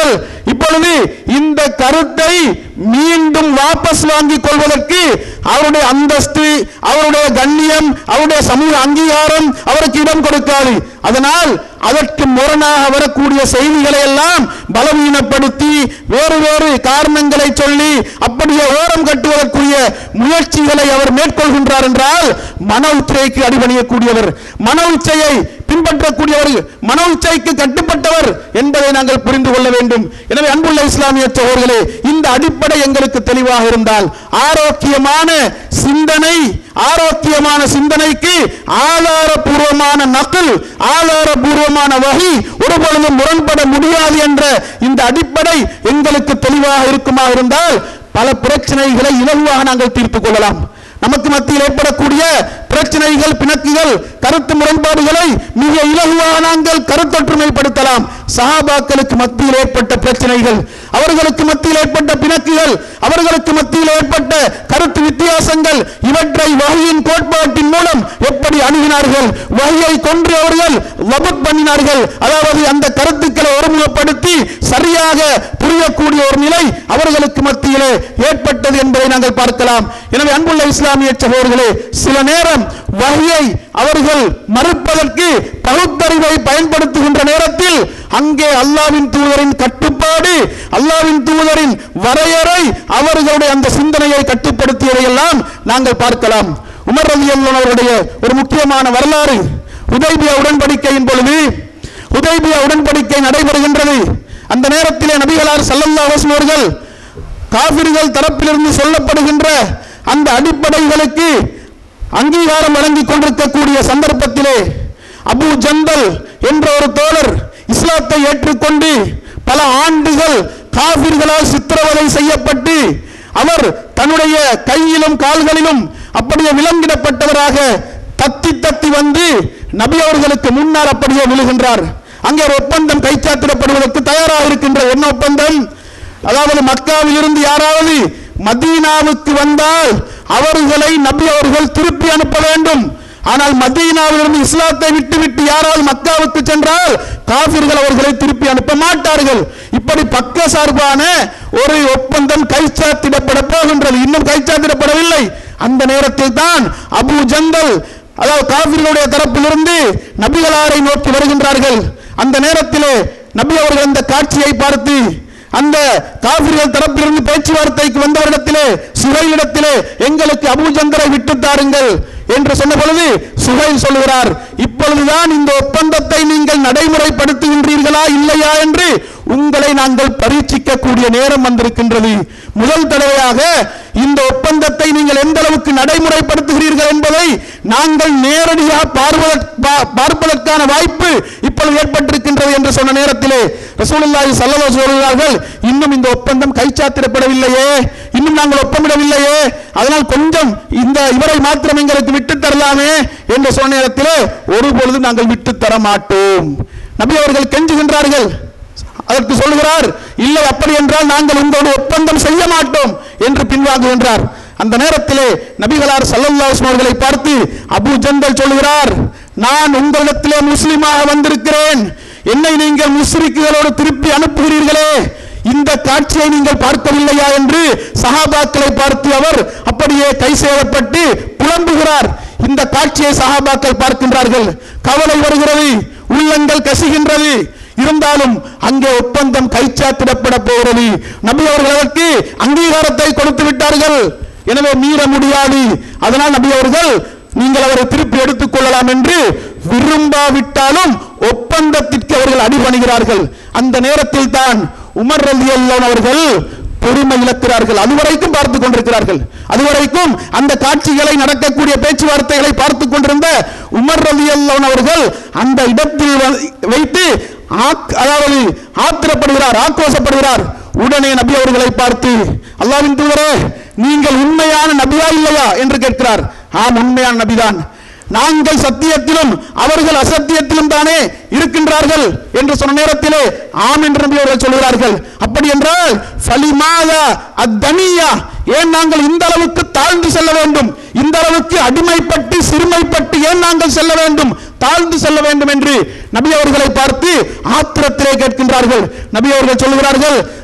இப்பொழுது இந்த கருத்தை மீண்டும் வாபஸ் வாங்கிக் கொள்வதற்கு அவருடைய அந்தஸ்து அவருடைய கண்ணியம் அவருடைய சமூக அங்கீகாரம் அவருக்கு இடம் கொடுக்காது அதனால் அதற்கு முரணாக வரக்கூடிய செய்திகளை எல்லாம் பலவீனப்படுத்தி வேறு வேறு காரணங்களை சொல்லி அப்படியே ஓரம் கட்டுவதற்குரிய முயற்சிகளை அவர் மேற்கொள்கின்றார் என்றால் மன உச்சைக்கு அடிபணியக்கூடியவர் மன உச்சையை பின்பற்றக்கூடியவர் மன உச்சைக்கு கட்டுப்பட்டவர் என்பதை நாங்கள் புரிந்து கொள்ள வேண்டும் எனவே அன்புள்ள இஸ்லாமிய சகோதரர்களே இந்த அடிப்படை எங்களுக்கு தெளிவாக இருந்தால் ஆரோக்கியமான சிந்தனை ஆரோக்கியமான சிந்தனைக்கு ஆதாரபூர்வமான நக்கல் ஆதாரபூர்வமான வகை ஒருபொழுதும் முரண்பட முடியாது என்ற இந்த அடிப்படை எங்களுக்கு தெளிவாக இருக்குமா இருந்தால் பல பிரச்சனைகளை இலகுவாக நாங்கள் தீர்த்துக் கொள்ளலாம் நமக்கு மத்தியில் ஏற்படக்கூடிய பிரச்சனைகள் பிணக்குகள் கருத்து முரண்பாடுகளை மிக இலகுவாக நாங்கள் கருத்தொற்றுமைப்படுத்தலாம் சஹாபாக்களுக்கு மத்தியில் ஏற்பட்ட பிரச்சனைகள் அவர்களுக்கு மத்தியில் ஏற்பட்ட பிணக்குகள் அவர்களுக்கு மத்தியில் ஏற்பட்ட கருத்து வித்தியாசங்கள் இவற்றை வகையின் கோட்பாட்டின் மூலம் எப்படி அணுகினார்கள் வகையை கொன்று அவர்கள் வபத் பண்ணினார்கள் அதாவது அந்த கருத்துக்களை ஒருமுகப்படுத்தி சரியாக புரியக்கூடிய ஒரு நிலை அவர்களுக்கு மத்தியிலே ஏற்பட்டது என்பதை நாங்கள் பார்க்கலாம் எனவே அன்புள்ள இஸ்லாமிய சகோதரர்களே சில நேரம் வகையை அவர்கள் மறுப்பதற்கு பகுத்தறிவை பயன்படுத்துகின்ற நேரத்தில் அங்கே அல்லாவின் தூதரின் கட்டுப்பாடு அல்லாவின் தூதரின் வரையறை அவர்களுடைய அந்த சிந்தனையை கட்டுப்படுத்தியதை எல்லாம் நாங்கள் பார்க்கலாம் உமர் ரலி அவருடைய ஒரு முக்கியமான வரலாறு உதைபியா உடன்படிக்கையின் பொழுது உதைபியா உடன்படிக்கை நடைபெறுகின்றது அந்த நேரத்திலே நபிகளார் சல்லல்லாஹு அலைஹி வஸல்லம் அவர்கள் காபிர்கள் தரப்பிலிருந்து சொல்லப்படுகின்ற அந்த அடிப்படைகளுக்கு அங்கீகாரம் வழங்கிக் கொண்டிருக்கக்கூடிய சந்தர்ப்பத்திலே அபு ஜந்தல் என்ற ஒரு தோழர் இஸ்லாத்தை ஏற்றுக்கொண்டு பல ஆண்டுகள் காபிர்களால் சித்திரவதை செய்யப்பட்டு அவர் தன்னுடைய கையிலும் கால்களிலும் அப்படியே விலங்கிடப்பட்டவராக தத்தி தத்தி வந்து நபி அவர்களுக்கு முன்னால் அப்படியே விழுகின்றார் அங்கே ஒரு ஒப்பந்தம் கைச்சாத்திடப்படுவதற்கு தயாராக இருக்கின்ற என்ன ஒப்பந்தம் அதாவது மக்காவில் இருந்து யாராவது மதீனாவுக்கு வந்தால் அவர்களை நபி அவர்கள் திருப்பி அனுப்ப வேண்டும் ஆனால் மதீனாவிலிருந்து இஸ்லாத்தை விட்டு விட்டு யாராவது மக்காவுக்கு சென்றால் காபிர்கள் அவர்களை திருப்பி அனுப்ப மாட்டார்கள் இப்படி பக்க சார்பான ஒரு ஒப்பந்தம் கைச்சாத்திடப்பட போகின்றது இன்னும் கைச்சாத்திடப்படவில்லை அந்த நேரத்தில் தான் அபு ஜந்தல் அதாவது காபிர்களுடைய தரப்பிலிருந்து நபிகளாரை நோக்கி வருகின்றார்கள் அந்த நேரத்திலே நபி அவர்கள் அந்த காட்சியை பார்த்து அந்த காபிர்கள் தரப்பிலிருந்து பேச்சுவார்த்தைக்கு வந்தவரிடத்திலே சுகைலிடத்திலே எங்களுக்கு அபூஜந்தரை விட்டு தாருங்கள் என்று சொன்ன பொழுது சுகைல் சொல்லுகிறார் இப்பொழுதுதான் இந்த ஒப்பந்தத்தை நீங்கள் நடைமுறைப்படுத்துகின்றீர்களா இல்லையா என்று உங்களை நாங்கள் பரீட்சிக்கக்கூடிய நேரம் வந்திருக்கின்றது முதல் தடவையாக இந்த ஒப்பந்தத்தை நீங்கள் எந்த அளவுக்கு நடைமுறைப்படுத்துகிறீர்கள் என்பதை நாங்கள் நேரடியாக பார்வதற்- பா- பார்ப்பதற்கான வாய்ப்பு இப்பொழுது ஏற்பட்டிருக்கின்றது என்று சொன்ன நேரத்திலே ரசூலுல்லாஹி ஸல்லல்லாஹு அலைஹி சொல்கிறார்கள் இன்னும் இந்த ஒப்பந்தம் கைச்சாத்திடப்படவில்லையே இன்னும் நாங்கள் ஒப்பமிடவில்லையே அதனால் கொஞ்சம் இந்த இவரை மாத்திரம் எங்களுக்கு விட்டு தரலாமே என்று சொன்ன நேரத்திலே ஒருபொழுது நாங்கள் விட்டு தர மாட்டோம் நபி அவர்கள் கெஞ்சுகின்றார்கள் அதற்கு சொல்கிறார் இல்லை அப்படி என்றால் நாங்கள் உங்களோடு ஒப்பந்தம் செய்ய மாட்டோம் என்று பின்வாங்குகின்றார் அந்த நேரத்திலே நபிகளார் ஸல்லல்லாஹு அலைஹி வஸல்லம் அவர்களை பார்த்து அபூ ஜந்தல் சொல்கிறார் நான் உங்களிடத்திலே முஸ்லிமாக வந்திருக்கிறேன் என்னை நீங்கள் முஸ்ரிக்குகளோடு திருப்பி அனுப்புகிறீர்களே இந்த காட்சியை நீங்கள் பார்க்கவில்லையா என்று சஹாபாக்களை பார்த்து அவர் அப்படியே கை செய்யப்பட்டு புலம்புகிறார் இந்த காட்சியை சஹாபாக்கள் பார்க்கின்றார்கள் கவலை வருகிறது உள்ளங்கள் கசிகின்றது இருந்தாலும் அங்கே ஒப்பந்தம் கைச்சாத்திடப்பட போகிறது நபி அவர்கள் அதற்கு அங்கீகாரத்தை கொடுத்து விட்டார்கள் எனவே மீற முடியாது அதனால் நபி அவர்கள் நீங்கள் அவரை திருப்பி எடுத்துக் கொள்ளலாம் என்று விரும்பாவிட்டாலும் ஒப்பந்தத்திற்கு அவர்கள் அடிபணிகிறார்கள் அந்த நேரத்தில் தான் உமர் ரலி அவர்கள் பொறுமை இழக்கிறார்கள் அதுவரைக்கும் பார்த்துக் கொண்டிருக்கிறார்கள் அதுவரைக்கும் அந்த காட்சிகளை நடக்கக்கூடிய பேச்சுவார்த்தைகளை பார்த்துக் கொண்டிருந்த உமர் ரலி அவர்கள் அந்த இடத்தில் வ- வைத்து ஆக்- அதாவது ஆத்திரப்படுகிறார் ஆக்ரோசப்படுகிறார் உடனே நபி அவர்களை பார்த்து அல்லாவின் தூதரே நீங்கள் உண்மையான நபியா இல்லையா என்று கேட்கிறார் ஆம் உண்மையான நபிதான் நாங்கள் சத்தியத்திலும் அவர்கள் அசத்தியத்திலும் தானே இருக்கின்றார்கள் என்று சொன்ன நேரத்திலே ஆம் என்று நபி அவர்கள் சொல்கிறார்கள் அப்படி என்றால் ஃபலிமாதா அத்தனியா ஏன் நாங்கள் இந்த அளவுக்கு தாழ்ந்து செல்ல வேண்டும் இந்த அளவுக்கு அடிமைப்பட்டு சிறுமைப்பட்டு ஏன் நாங்கள் செல்ல வேண்டும் தாழ்ந்து செல்ல வேண்டும் என்று நபி அவர்களை பார்த்து ஆத்திரத்திலே கேட்கின்றார்கள் நபி அவர்கள் சொல்கிறார்கள்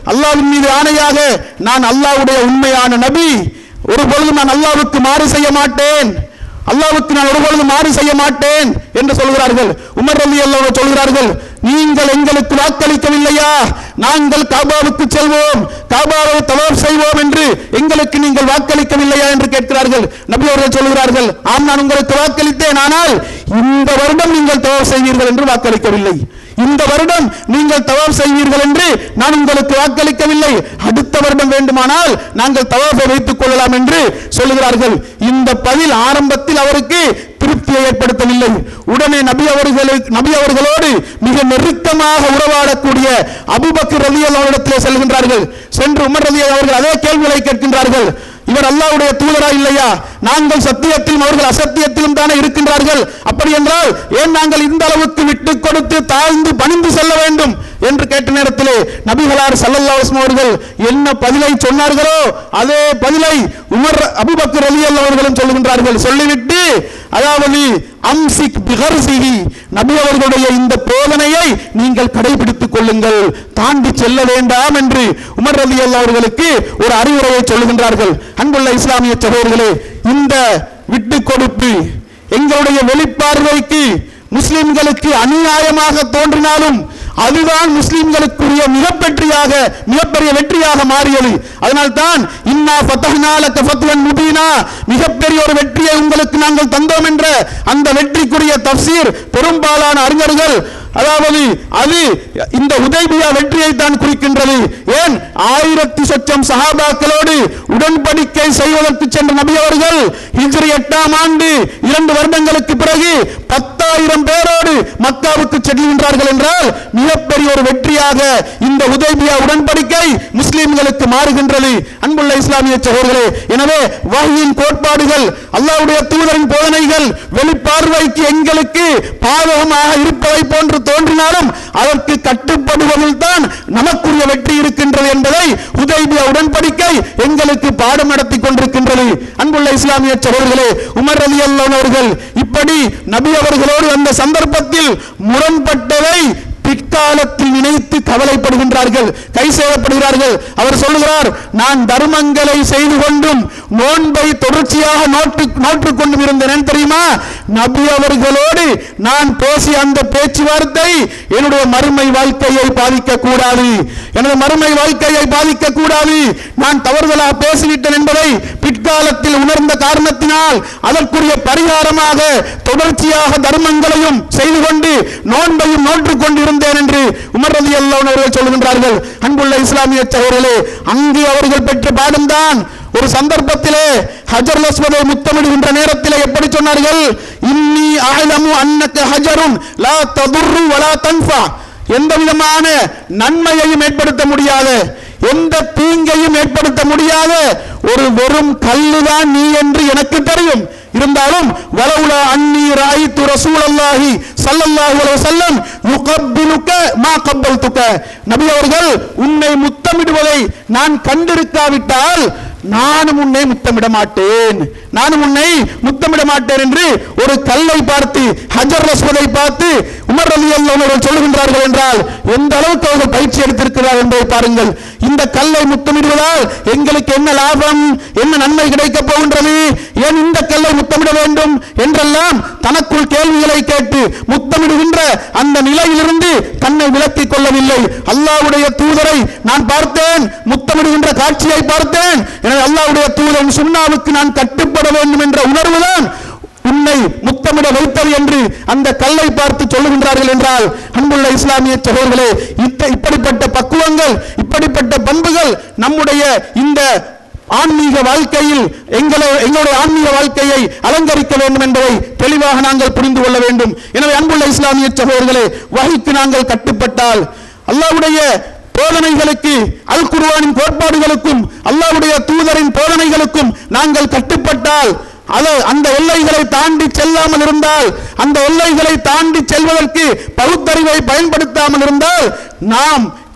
அல்லாஹ்வின் மீது ஆணையாக நான் அல்லாஹ்வுடைய உண்மையான நபி ஒருபொழுதும் நான் அல்லாஹ்வுக்கு மாறு செய்ய மாட்டேன் அல்லாஹ்வுக்கு நான் ஒருபொழுதும் மாறு செய்ய மாட்டேன் என்று சொல்கிறார்கள் உமர் ரலி அல்லாஹ் சொல்கிறார்கள் நீங்கள் எங்களுக்கு வாக்களிக்கவில்லையா நாங்கள் காபாவுக்கு செல்வோம் காபாவை தவாப் செய்வோம் என்று எங்களுக்கு நீங்கள் வாக்களிக்கவில்லையா என்று கேட்கிறார்கள் நபி அவர்கள் சொல்கிறார்கள் ஆம் நான் உங்களுக்கு வாக்களித்தேன் ஆனால் இந்த வருடம் நீங்கள் தவாப் செய்வீர்கள் என்று வாக்களிக்கவில்லை இந்த வருடம் நீங்கள் தவாப் செய்வீர்கள் என்று நான் உங்களுக்கு வாக்களிக்கவில்லை அடுத்த வருடம் வேண்டுமானால் நாங்கள் தவாஃபை வைத்துக் கொள்ளலாம் என்று சொல்லுகிறார்கள் இந்த பதில் ஆரம்பத்தில் அவருக்கு திருப்தியை ஏற்படுத்தவில்லை உடனே நபி அவர்களுக்கு நபி அவர்களோடு மிக நெருக்கமாக உறவாடக்கூடிய அபூபக்கர் ரலியல்லாஹு அவரிடத்திலே செல்கின்றார்கள் சென்று உமர் ரலி அவர்கள் அதே கேள்விகளை கேட்கின்றார்கள் இவர் அல்லாஹ்வுடைய தூதரா இல்லையா நாங்கள் சத்தியத்திலும் அவர்கள் அசத்தியத்திலும் தானே இருக்கின்றார்கள் அப்படி என்றால் ஏன் நாங்கள் இந்த அளவுக்கு விட்டு கொடுத்து தாழ்ந்து பணிந்து செல்ல வேண்டும் என்று கேட்ட நேரத்திலே நபிகளார் ஸல்லல்லாஹு அலைஹி வஸல்லம் அவர்கள் என்ன பதிலை சொன்னார்களோ அதே பதிலை உமர் அபூபக்கர் ரலியல்லாஹு அவர்களும் சொல்லுகின்றார்கள் சொல்லிவிட்டு அதாவது அம்சிக் பிகர்சிஹி நபி அவர்களுடைய இந்த போதனையை நீங்கள் கடைபிடித்துக் கொள்ளுங்கள் தாண்டி செல்ல வேண்டாம் என்று உமர் ரலியல்லாஹு அவர்களுக்கு ஒரு அறிவுரையை சொல்லுகின்றார்கள் அன்புள்ள இஸ்லாமிய சகோதரர்களே இந்த விட்டு கொடுப்பு எங்களுடைய வெளிப்பார்வைக்கு முஸ்லிம்களுக்கு அநியாயமாக தோன்றினாலும் அதுதான் முஸ்லிம்களுக்குரிய மிகப்பெற்றியாக மிகப்பெரிய வெற்றியாக மாறியது அதனால்தான் இன்னா ஃபதஹ்னா லக ஃபத்வன் முபீனா மிகப்பெரிய ஒரு வெற்றியை உங்களுக்கு நாங்கள் தந்தோம் என்ற அந்த வெற்றிக்குரிய தஃசீர் பெரும்பாலான அறிஞர்கள் அதாவது அது இந்த உதைபியா வெற்றியை தான் குறிக்கின்றது ஏன் ஆயிரத்தி சொச்சம் சஹாபாக்களோடு உடன்படிக்கை செய்வதற்கு சென்ற நபி அவர்கள் ஹிஜ்ரி எட்டாம் ஆண்டு இரண்டு வருடங்களுக்கு பிறகு பத்தாயிரம் பேரோடு மக்காவுக்கு செல்கின்றார்கள் என்றால் மிகப்பெரிய ஒரு வெற்றியாக இந்த உதைபியா உடன்படிக்கை முஸ்லிம்களுக்கு மாறுகின்றது அன்புள்ள இஸ்லாமிய சகோதரர்களே எனவே வஹ்யின் கோட்பாடுகள் அல்லாஹ்வுடைய தூதரின் போதனைகள் வெளிப்பார்வைக்கு எங்களுக்கு பாதகமாக இருப்பதை போன்று தோன்றினாலும் அதற்கு கட்டுப்படுவதில் தான் நமக்குரிய வெற்றி இருக்கின்றது என்பதை உதைபியா உடன்படிக்கை எங்களுக்கு பாடம் நடத்தி கொண்டிருக்கின்றது அன்புள்ள இஸ்லாமிய சகோதரர்களே உமர் அலி அவர்கள் இப்படி நபி அவர்களோடு அந்த சந்தர்ப்பத்தில் முரண்பட்டதை பிற்காலத்தில் நினைத்து கவலைப்படுகின்றார்கள் கை செய்யப்படுகிறார்கள் அவர் சொல்லுகிறார் நான் தர்மங்களை செய்து கொண்டும் நோன்பை தொடர்ச்சியாக நோட்டு நோற்றுக் கொண்டும் இருந்தேன் தெரியுமா நபி அவர்களோடு நான் பேசிய அந்த பேச்சுவார்த்தை என்னுடைய மறுமை வாழ்க்கையை பாதிக்க கூடாது எனது மறுமை வாழ்க்கையை பாதிக்க கூடாது நான் தவறுதலாக பேசிவிட்டேன் என்பதை பிற்காலத்தில் உணர்ந்த காரணத்தினால் அதற்குரிய பரிகாரமாக தொடர்ச்சியாக தர்மங்களையும் செய்து கொண்டு நோன்பையும் நோற்றுக் கொண்டிருந்தேன் என்று உமர் ரலி அவர்கள் சொல்கின்றார்கள் அன்புள்ள இஸ்லாமிய சகோதரர்களே அங்கு அவர்கள் பெற்ற பாடம்தான் ஒரு சந்தர்ப்பத்திலே ஹஜர் அஸ்வதை முத்தமிடுகின்ற நேரத்திலே எப்படி சொன்னார்கள் இன்னி ஆலமு அன்னக ஹஜருன் லா ததுர்ரு வலா தன்ஃபா எந்த விதமான நன்மையையும் ஏற்படுத்த முடியாத எந்த தீங்கையும் ஏற்படுத்த முடியாத ஒரு வெறும் கல்லுதான் நீ என்று எனக்கு தெரியும் இருந்தாலும் வலவுலா அன்னி ராயித்து ரசூலல்லாஹி ஸல்லல்லாஹு அலைஹி வஸல்லம் யுகப்பிலுக மா கப்பல்துக நபி அவர்கள் உன்னை முத்தமிடுவதை நான் கண்டிருக்காவிட்டால் நானும் உன்னை முத்தமிட மாட்டேன் நானும் உன்னை முத்தமிட மாட்டேன் என்று ஒரு கல்லை பார்த்து ஹஜர் ரஸ்வதை பார்த்து உமர் அலி அவர்கள் சொல்லுகின்றார்கள் என்றால் எந்த அளவுக்கு அவர்கள் பயிற்சி எடுத்திருக்கிறார் என்பதை பாருங்கள் இந்த கல்லை முத்தமிடுவதால் எங்களுக்கு என்ன லாபம் என்ன நன்மை கிடைக்கப் போகின்றது ஏன் இந்த கல்லை முத்தமிட வேண்டும் என்றெல்லாம் தனக்குள் கேள்விகளை கேட்டு முத்தமிடுகின்ற அந்த நிலையிலிருந்து தன்னை விலக்கிக் கொள்ளவில்லை அல்லாஹ்வுடைய தூதரை நான் பார்த்தேன் முத்தமிடுகின்ற காட்சியை பார்த்தேன் எனவே அல்லாஹ்வுடைய தூதரின் சுண்ணாவுக்கு நான் கட்டுப்பட வேண்டும் என்ற உணர்வுதான் உன்னை முத்தமிட வைத்தது என்று அந்த கல்லை பார்த்து சொல்லுகின்றார்கள் என்றால் அன்புள்ள இஸ்லாமிய சகோதரர்களே இத்த இப்படிப்பட்ட பக்குவங்கள் இப்படிப்பட்ட பண்புகள் நம்முடைய இந்த ஆன்மீக வாழ்க்கையில் எங்களை எங்களுடைய ஆன்மீக வாழ்க்கையை அலங்கரிக்க வேண்டும் என்பதை தெளிவாக நாங்கள் புரிந்து கொள்ள வேண்டும் எனவே அன்புள்ள இஸ்லாமிய சகோதரர்களே வகைக்கு நாங்கள் கட்டுப்பட்டால் அல்லாஹ்வுடைய போதனைகளுக்கு அல் குர்ஆனின் கோட்பாடுகளுக்கும் அல்லாஹ்வுடைய தூதரின் போதனைகளுக்கும் நாங்கள் கட்டுப்பட்டால் அது அந்த எல்லைகளை தாண்டி செல்லாமல் இருந்தால் அந்த எல்லைகளை தாண்டி செல்வதற்கு பகுத்தறிவை பயன்படுத்தாமல் இருந்தால் நாம்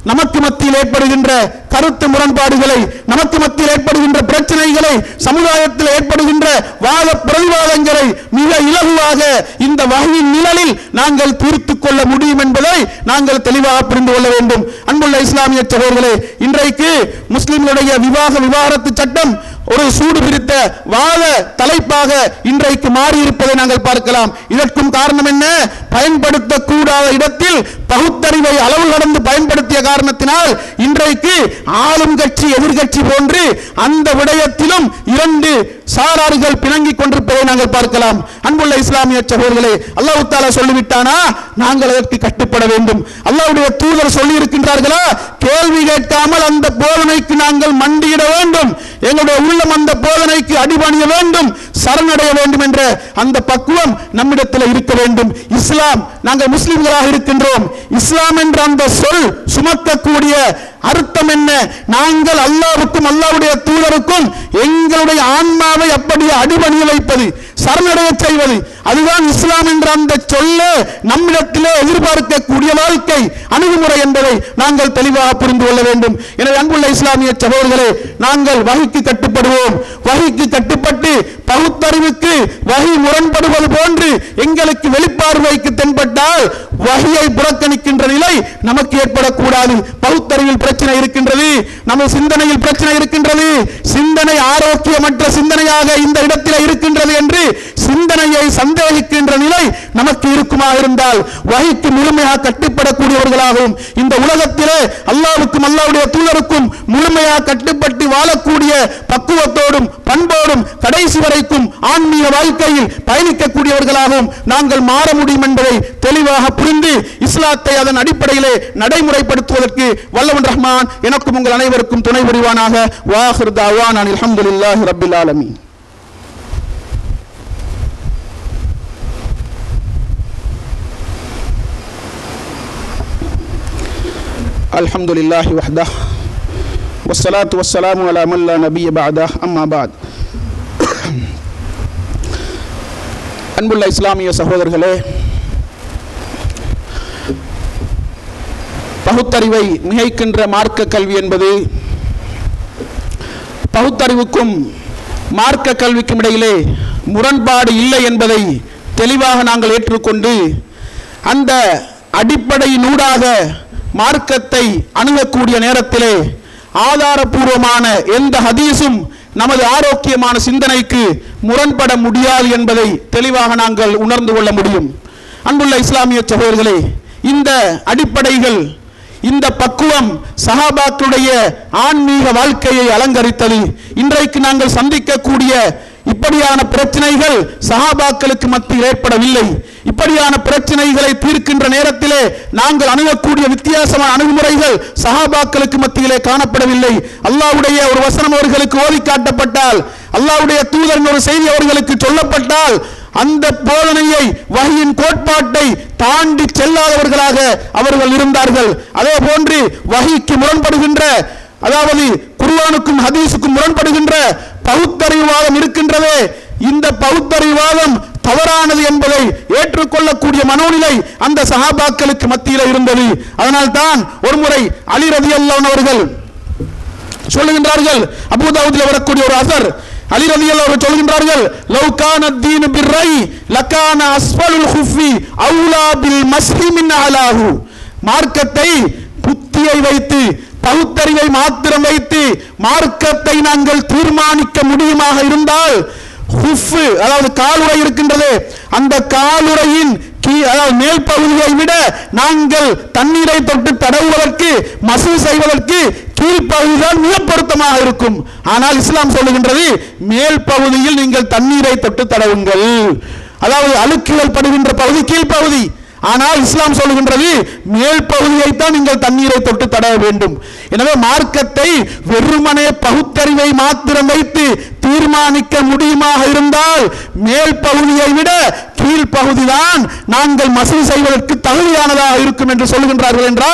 நமக்கு மத்தியில் ஏற்படுகின்ற கருத்து முரண்பாடுகளை நமக்கு மத்தியில் ஏற்படுகின்ற பிரச்சனைகளை சமுதாயத்தில் ஏற்படுகின்ற வாத பிரதிவாதங்களை மிக இலகுவாக இந்த வகையின் நிழலில் நாங்கள் தீர்த்துக் கொள்ள முடியும் என்பதை நாங்கள் தெளிவாக புரிந்து கொள்ள வேண்டும் அன்புள்ள இஸ்லாமிய சகோதரர்களே இன்றைக்கு முஸ்லிம்களுடைய விவாக விவாகரத்து சட்டம் ஒரு சூடு பிடித்த வாத தலைப்பாக இன்றைக்கு மாறி இருப்பதை நாங்கள் பார்க்கலாம் இதற்கும் காரணம் என்ன பயன்படுத்தக்கூடாத இடத்தில் பகுத்தறிவை அளவு கடந்து பயன்படுத்திய காரணத்தினால் இன்றைக்கு ஆளும் கட்சி எதிர்கட்சி போன்று அந்த விடயத்திலும் இரண்டு சாரார்கள் பிணங்கிக் கொண்டிருப்பதை நாங்கள் பார்க்கலாம் அன்புள்ள இஸ்லாமிய சகோதரர்களே அல்லாஹ் தாலா சொல்லிவிட்டானா நாங்கள் அதற்கு கட்டுப்பட வேண்டும் அல்லாஹ்வுடைய தூதர் சொல்லி இருக்கின்றார்களா கேள்வி கேட்காமல் அந்த போதனைக்கு நாங்கள் மண்டியிட வேண்டும் எங்களுடைய உள்ளம் அந்த போதனைக்கு அடிபணிய வேண்டும் சரணடைய வேண்டும் என்ற அந்த பக்குவம் நம்மிடத்தில் இருக்க வேண்டும் இஸ்லாம் நாங்கள் முஸ்லிம்களாக இருக்கின்றோம் இஸ்லாம் என்ற அந்த சொல் சுமக்கக்கூடிய அர்த்தம் என்ன நாங்கள் அல்லாவுக்கும் அல்லாவுடைய தூதருக்கும் எங்களுடைய ஆன்மாவை அப்படியே அடிபணிய வைப்பது சரணடைய செய்வது அதுதான் இஸ்லாம் என்ற அந்த சொல்ல நம்மிடத்திலே எதிர்பார்க்கக்கூடிய வாழ்க்கை அணுகுமுறை என்பதை நாங்கள் தெளிவாக புரிந்து கொள்ள வேண்டும் எனவே அன்புள்ள இஸ்லாமிய சகோதரர்களே நாங்கள் வகைக்கு கட்டுப்படுவோம் வகைக்கு கட்டுப்பட்டு பகுத்தறிவுக்கு வகை முரண்படுவது போன்று எங்களுக்கு வெளிப்பார்வைக்கு தென்பட்டால் வகையை புறக்கணிக்கின்ற நிலை நமக்கு ஏற்படக்கூடாது பகுத்தறிவில் பிரச்சனை இருக்கின்றது நம்ம சிந்தனையில் பிரச்சனை இருக்கின்றது சிந்தனை ஆரோக்கியமற்ற சிந்தனையாக இந்த இடத்தில் இருக்கின்றது என்று சிந்தனையை சந்தேகிக்கின்ற நிலை நமக்கு இருக்குமா இருந்தால் வகைக்கு முழுமையாக கட்டுப்படக்கூடியவர்களாகவும் இந்த உலகத்திலே அல்லாவுக்கும் அல்லாவுடைய தூதருக்கும் முழுமையாக கட்டுப்பட்டு வாழக்கூடிய பக்குவத்தோடும் பண்போடும் கடைசி வரைக்கும் ஆன்மீக வாழ்க்கையில் பயணிக்கக்கூடியவர்களாகவும் நாங்கள் மாற முடியும் என்பதை தெளிவாக புரிந்து இஸ்லாத்தை அதன் அடிப்படையிலே நடைமுறைப்படுத்துவதற்கு வல்லவன் ரஹ்மான் எனக்கும் உங்கள் அனைவருக்கும் துணை புரிவானாக வாஹிர் தாவான் அல்ஹம்துலில்லாஹி ரப்பில் ஆலமீன் الحمد لله وحده والصلاة والسلام على من لا نبي بعده أما بعد அன்புள்ள இஸ்லாமிய சகோதரர்களே பகுத்தறிவை மிகைக்கின்ற மார்க்க கல்வி என்பது பகுத்தறிவுக்கும் மார்க்க கல்விக்கும் இடையிலே முரண்பாடு இல்லை என்பதை தெளிவாக நாங்கள் ஏற்றுக்கொண்டு அந்த அடிப்படையினூடாக மார்க்கத்தை அணுகக்கூடிய நேரத்திலே ஆதாரபூர்வமான எந்த ஹதீஸும் நமது ஆரோக்கியமான சிந்தனைக்கு முரண்பட முடியாது என்பதை தெளிவாக நாங்கள் உணர்ந்து கொள்ள முடியும் அன்புள்ள இஸ்லாமிய சகோதரர்களே இந்த அடிப்படைகள் இந்த பக்குவம் சஹாபாக்களுடைய ஆன்மீக வாழ்க்கையை அலங்கரித்தது இன்றைக்கு நாங்கள் சந்திக்கக்கூடிய இப்படியான பிரச்சனைகள் சஹாபாக்களுக்கு மத்தியில் ஏற்படவில்லை இப்படியான பிரச்சனைகளை தீர்க்கின்ற நேரத்திலே நாங்கள் அணுகக்கூடிய வித்தியாசமான அணுகுமுறைகள் சஹாபாக்களுக்கு மத்தியிலே காணப்படவில்லை அல்லாஹ்வுடைய ஒரு வசனம் அவர்களுக்கு ஓதி காட்டப்பட்டால் அல்லாஹ்வுடைய தூதரின் ஒரு செய்தி அவர்களுக்கு சொல்லப்பட்டால் அந்த போதனையை வகையின் கோட்பாட்டை தாண்டி செல்லாதவர்களாக அவர்கள் இருந்தார்கள் அதே போன்று வகைக்கு முரண்படுகின்ற அதாவது குர்ஆனுக்கும் ஹதீஸுக்கும் முரண்படுகின்ற பகுத்தறிவாதம் இருக்கின்றதே இந்த பகுத்தறிவாதம் தவறானது என்பதை ஏற்றுக்கொள்ளக்கூடிய மனோநிலை அந்த சஹாபாக்களுக்கு மத்தியில் இருந்தது அதனால் தான் ஒருமுறை அலி ரதியல்லான் அவர்கள் சொல்லுகின்றார்கள் அபூதாவுதில் வரக்கூடிய ஒரு அசர் அலி ரலியல்லாஹு அவர்கள் சொல்கின்றார்கள் லவ் கான தீனு பிர்ரை லகான அஸ்ஃபலுல் குஃபி அவுலா பில் மஸ்ஹி மின் அலாஹு மார்க்கத்தை புத்தியை வைத்து பகுத்தறிவை மாத்திரம் வைத்து மார்க்கத்தை நாங்கள் தீர்மானிக்க முடியுமாக இருந்தால் ஹுஃப் அதாவது காலுறை இருக்கின்றது அந்த காலுறையின் கீ அதாவது மேல் பகுதியை விட நாங்கள் தண்ணீரை தொட்டு தடவுவதற்கு மசூ செய்வதற்கு கீழ்ப்பகுதிதான் மிக பொருத்தமாக இருக்கும் ஆனால் இஸ்லாம் சொல்லுகின்றது மேல் பகுதியில் நீங்கள் தண்ணீரை தொட்டு தடவுங்கள் அதாவது அழுக்குகள் படுகின்ற பகுதி கீழ்ப்பகுதி ஆனால் இஸ்லாம் சொல்லுகின்றது மேல் பகுதியை தான் நீங்கள் தண்ணீரை தொட்டு தடவ வேண்டும் எனவே மார்க்கத்தை வெறுமனே பகுத்தறிவை மாத்திரம் வைத்து தீர்மானிக்க முடியுமாக இருந்தால் மேல் பகுதியை விட கீழ் பகுதிதான் நாங்கள் மசூல் செய்வதற்கு தகுதியானதாக இருக்கும் என்று சொல்லுகின்றார்கள் என்றால்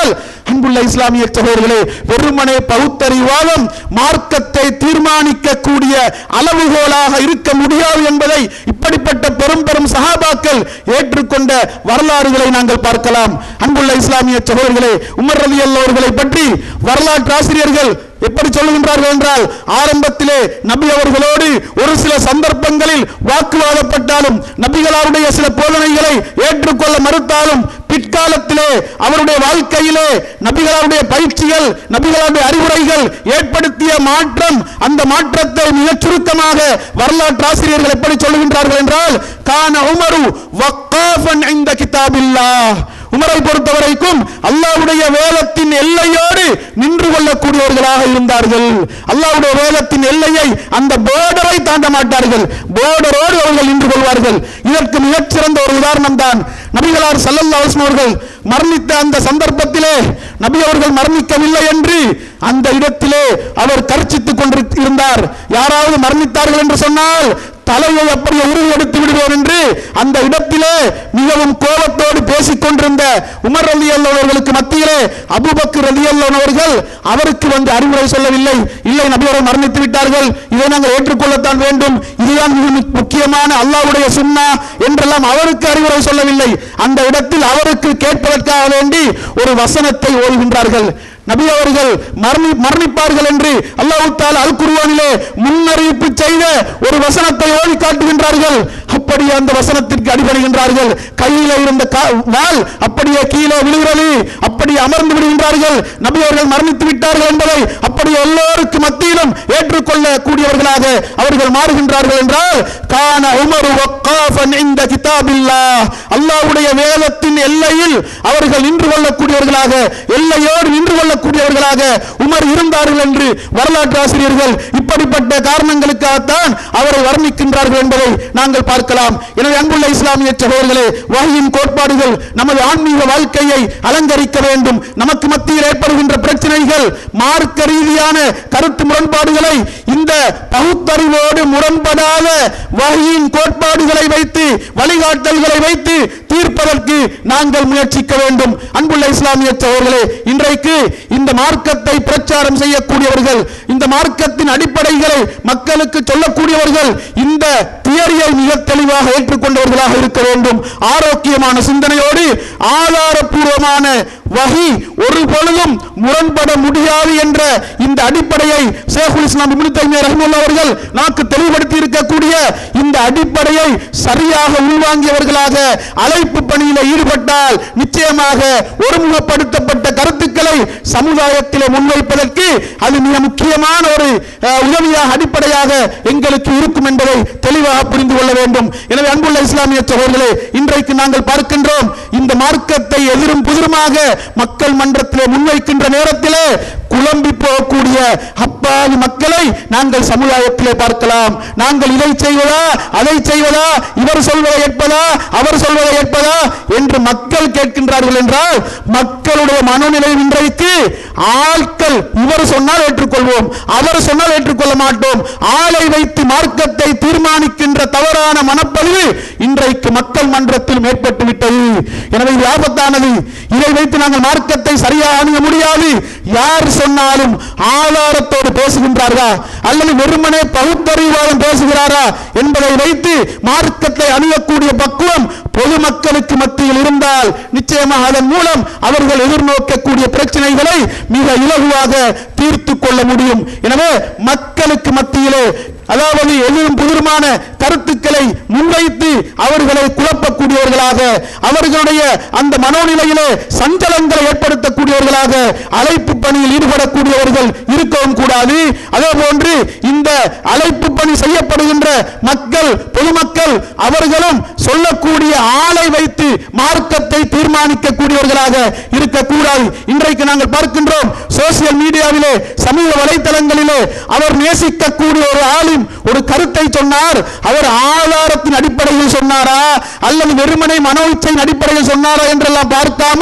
அன்புள்ள இஸ்லாமிய சகோதரர்களே வெறுமனே பகுத்தறிவாதம் மார்க்கத்தை தீர்மானிக்கக்கூடிய அளவுகோலாக இருக்க முடியாது என்பதை இப்படிப்பட்ட பெரும் பெரும் சஹாபாக்கள் ஏற்றுக்கொண்ட வரலாறுகளை நாங்கள் பார்க்கலாம் அன்புள்ள இஸ்லாமிய சகோதரர்களே உமர் ரலி அவர்களை பற்றி வரலாற்று ஆசிரியர்கள் எப்படி சொல்லுகின்றார்கள் என்றால் ஆரம்பத்திலே நபி அவர்களோடு ஒரு சில சந்தர்ப்பங்களில் வாக்குவாதப்பட்டாலும் நபிகளாருடைய சில போதனைகளை ஏற்றுக்கொள்ள மறுத்தாலும் பிற்காலத்திலே அவருடைய வாழ்க்கையிலே நபிகளாருடைய பயிற்சிகள் நபிகளாருடைய அறிவுரைகள் ஏற்படுத்திய மாற்றம் அந்த மாற்றத்தை மிகச் சுருக்கமாக வரலாற்று ஆசிரியர்கள் எப்படி சொல்லுகின்றார்கள் என்றால் கான உமரு வக்காஃபன் இந்த கிதாபில்லாஹ் உமரை பொறுத்தவரைக்கும் அல்லாஹ்வுடைய வேதத்தின் எல்லையோடு நின்று கொள்ளக்கூடியவர்களாக இருந்தார்கள் அல்லாஹ்வுடைய வேதத்தின் எல்லையை அந்த போர்டரை தாண்ட மாட்டார்கள் போர்டரோடு அவர்கள் நின்று கொள்வார்கள் இதற்கு மிகச்சிறந்த ஒரு உதாரணம் தான் நபிகளார் சல்லல்லாஹு அலைஹி அவர்கள் மரணித்த அந்த சந்தர்ப்பத்திலே நபி அவர்கள் மரணிக்கவில்லை என்று அந்த இடத்திலே அவர் கர்ச்சித்துக் கொண்டு இருந்தார் யாராவது மரணித்தார்கள் என்று சொன்னால் தலையை அப்படியே உருவி எடுத்து விடுவோம் என்று அந்த இடத்திலே மிகவும் கோபத்தோடு பேசிக் கொண்டிருந்த உமர் ரலி அவர்களுக்கு மத்தியிலே அபுபக்கர் ரலி அவர்கள் அவருக்கு வந்து அறிவுரை சொல்லவில்லை இல்லை நபியரை மரணித்து விட்டார்கள் இதை நாங்கள் ஏற்றுக்கொள்ளத்தான் வேண்டும் இதுதான் மிக மு- முக்கியமான அல்லாஹ்வுடைய சுன்னா என்றெல்லாம் அவருக்கு அறிவுரை சொல்லவில்லை அந்த இடத்தில் அவருக்கு கேட்பதற்காக வேண்டி ஒரு வசனத்தை ஓதுகின்றார்கள் நபி அவர்கள் மரணி மரணிப்பார்கள் என்று அல்லாஹ் தாலா அல் குர்ஆனிலே முன்னறிவிப்பு செய்த ஒரு வசனத்தை ஓதி காட்டுகின்றார்கள் அப்படியே அந்த வசனத்திற்கு அடிபடுகின்றார்கள் கையில இருந்த கா- வாள் அப்படியே கீழே விழுகிறது அப்படியே அமர்ந்து விடுகின்றார்கள் நபி அவர்கள் மரணித்து விட்டார்கள் என்பதை அப்படியே எல்லோருக்கு மத்தியிலும் ஏற்றுக்கொள்ள கூடியவர்களாக அவர்கள் மாறுகின்றார்கள் என்றால் கான உமரு வக்காஃபன் இந்த கிதாபில்லாஹ் அல்லாஹ்வுடைய வேதத்தின் எல்லையில் அவர்கள் நின்று கொள்ளக்கூடியவர்களாக எல்லையோடு நின்று கொள்ளக்கூடியவர்களாக உமர் இருந்தார்கள் என்று வரலாற்று ஆசிரியர்கள் இப்படிப்பட்ட காரணங்களுக்காகத்தான் அவரை வர்ணிக்கின்றார்கள் என்பதை நாங்கள் பார்க்கலாம் எனவே அன்புள்ள இஸ்லாமிய சகோதரர்களே வகையின் கோட்பாடுகள் நமது ஆன்மீக வாழ்க்கையை அலங்கரிக்க வேண்டும் நமக்கு மத்தியில் ஏற்படுகின்ற பிரச்சனைகள் மார்க்க ரீதியான கருத்து முரண்பாடுகளை இந்த பகுத்தறிவோடு முரண்படாத வகையின் கோட்பாடுகளை வைத்து வழிகாட்டல்களை வைத்து தீர்ப்பதற்கு நாங்கள் முயற்சிக்க வேண்டும் அன்புள்ள இஸ்லாமிய சகோதரர்களே இன்றைக்கு இந்த மார்க்கத்தை பிரச்சாரம் செய்யக்கூடியவர்கள் இந்த மார்க்கத்தின் அடிப்படைகளை மக்களுக்கு சொல்லக்கூடியவர்கள் இந்த தியரியை மிக தெளிவாக ஏற்றுக்கொண்டவர்களாக இருக்க வேண்டும் ஆரோக்கியமான சிந்தனையோடு ஆதாரபூர்வமான வகி ஒரு பொழுதும் முரண்பட முடியாது என்ற இந்த அடிப்படையை ஷேகுல் இஸ்லாம் இப்னு தைமியா ரஹ்மத்துல்லாஹி அவர்கள் நமக்கு தெளிவுபடுத்தி இருக்கக்கூடிய இந்த அடிப்படையை சரியாக உள்வாங்கியவர்களாக அழைப்பு பணியில் ஈடுபட்டால் நிச்சயமாக ஒருமுகப்படுத்தப்பட்ட கருத்துக்களை சமுதாயத்தில் முன்வைப்பதற்கு அது மிக முக்கியமான ஒரு அஹ், உதவியாக அடிப்படையாக எங்களுக்கு இருக்கும் என்பதை தெளிவாக புரிந்து கொள்ள வேண்டும் எனவே அன்புள்ள இஸ்லாமிய சகோதரர்களே இன்றைக்கு நாங்கள் பார்க்கின்றோம் இந்த மார்க்கத்தை எதிரும் புதிருமாக மக்கள் மன்றத்திலே முன்வைக்கின்ற நேரத்திலே குழம்பி போகக்கூடிய அப்பாவி மக்களை நாங்கள் சமுதாயத்திலே பார்க்கலாம் நாங்கள் இதை செய்வதா அதை செய்வதா இவர் சொல்வதை ஏற்பதா அவர் சொல்வதை ஏற்பதா என்று மக்கள் கேட்கின்றார்கள் என்றால் மக்களுடைய மனநிலை இன்றைக்கு ஆட்கள் இவர் சொன்னால் ஏற்றுக்கொள்வோம் அவர் சொன்னால் ஏற்றுக்கொள்ள மாட்டோம் ஆளை வைத்து மார்க்கத்தை தீர்மானிக்கின்ற தவறான மனப்பதிவு இன்றைக்கு மக்கள் மன்றத்தில் ஏற்பட்டு விட்டது எனவே இது ஆபத்தானது இதை வைத்து நாங்கள் மார்க்கத்தை சரியாக அணுக முடியாது யார் சொன்னாலும் ஆதாரத்தோடு பேசுகின்றார்களா அல்லது வெறுமனே பகுத்தறிவாதம் பேசுகிறாரா என்பதை வைத்து மார்க்கத்தை அணுகக்கூடிய பக்குவம் பொதுமக்களுக்கு மத்தியில் இருந்தால் நிச்சயமாக அதன் மூலம் அவர்கள் எதிர்நோக்கக்கூடிய பிரச்சனைகளை மிக இலகுவாக தீர்த்து கொள்ள முடியும் எனவே மக்களுக்கு மத்தியிலே அதாவது எதிரும் புதிருமான கருத்துக்களை முன்வைத்து அவர்களை குழப்பக்கூடியவர்களாக அவர்களுடைய அந்த மனோநிலையிலே சஞ்சலங்களை ஏற்படுத்தக்கூடியவர்களாக அழைப்பு பணியில் ஈடுபடக்கூடியவர்கள் இருக்கவும் கூடாது அதே போன்று இந்த அழைப்பு பணி செய்யப்படுகின்ற மக்கள் பொதுமக்கள் அவர்களும் சொல்லக்கூடிய ஆளை வைத்து மார்க்கத்தை தீர்மானிக்கக்கூடியவர்களாக இருக்கக்கூடாது இன்றைக்கு நாங்கள் பார்க்கின்றோம் சோசியல் மீடியாவிலே சமூக வலைத்தளங்களிலே அவர் நேசிக்கக்கூடிய ஒரு ஆளும் ஒரு கருத்தை சொன்னார் அவர் ஆதாரத்தின் அடிப்படையில் சொன்னாரா அல்லது வெறுமனை மனோ இச்சையின் அடிப்படையில் சொன்னாரா என்றெல்லாம் பார்க்காமல்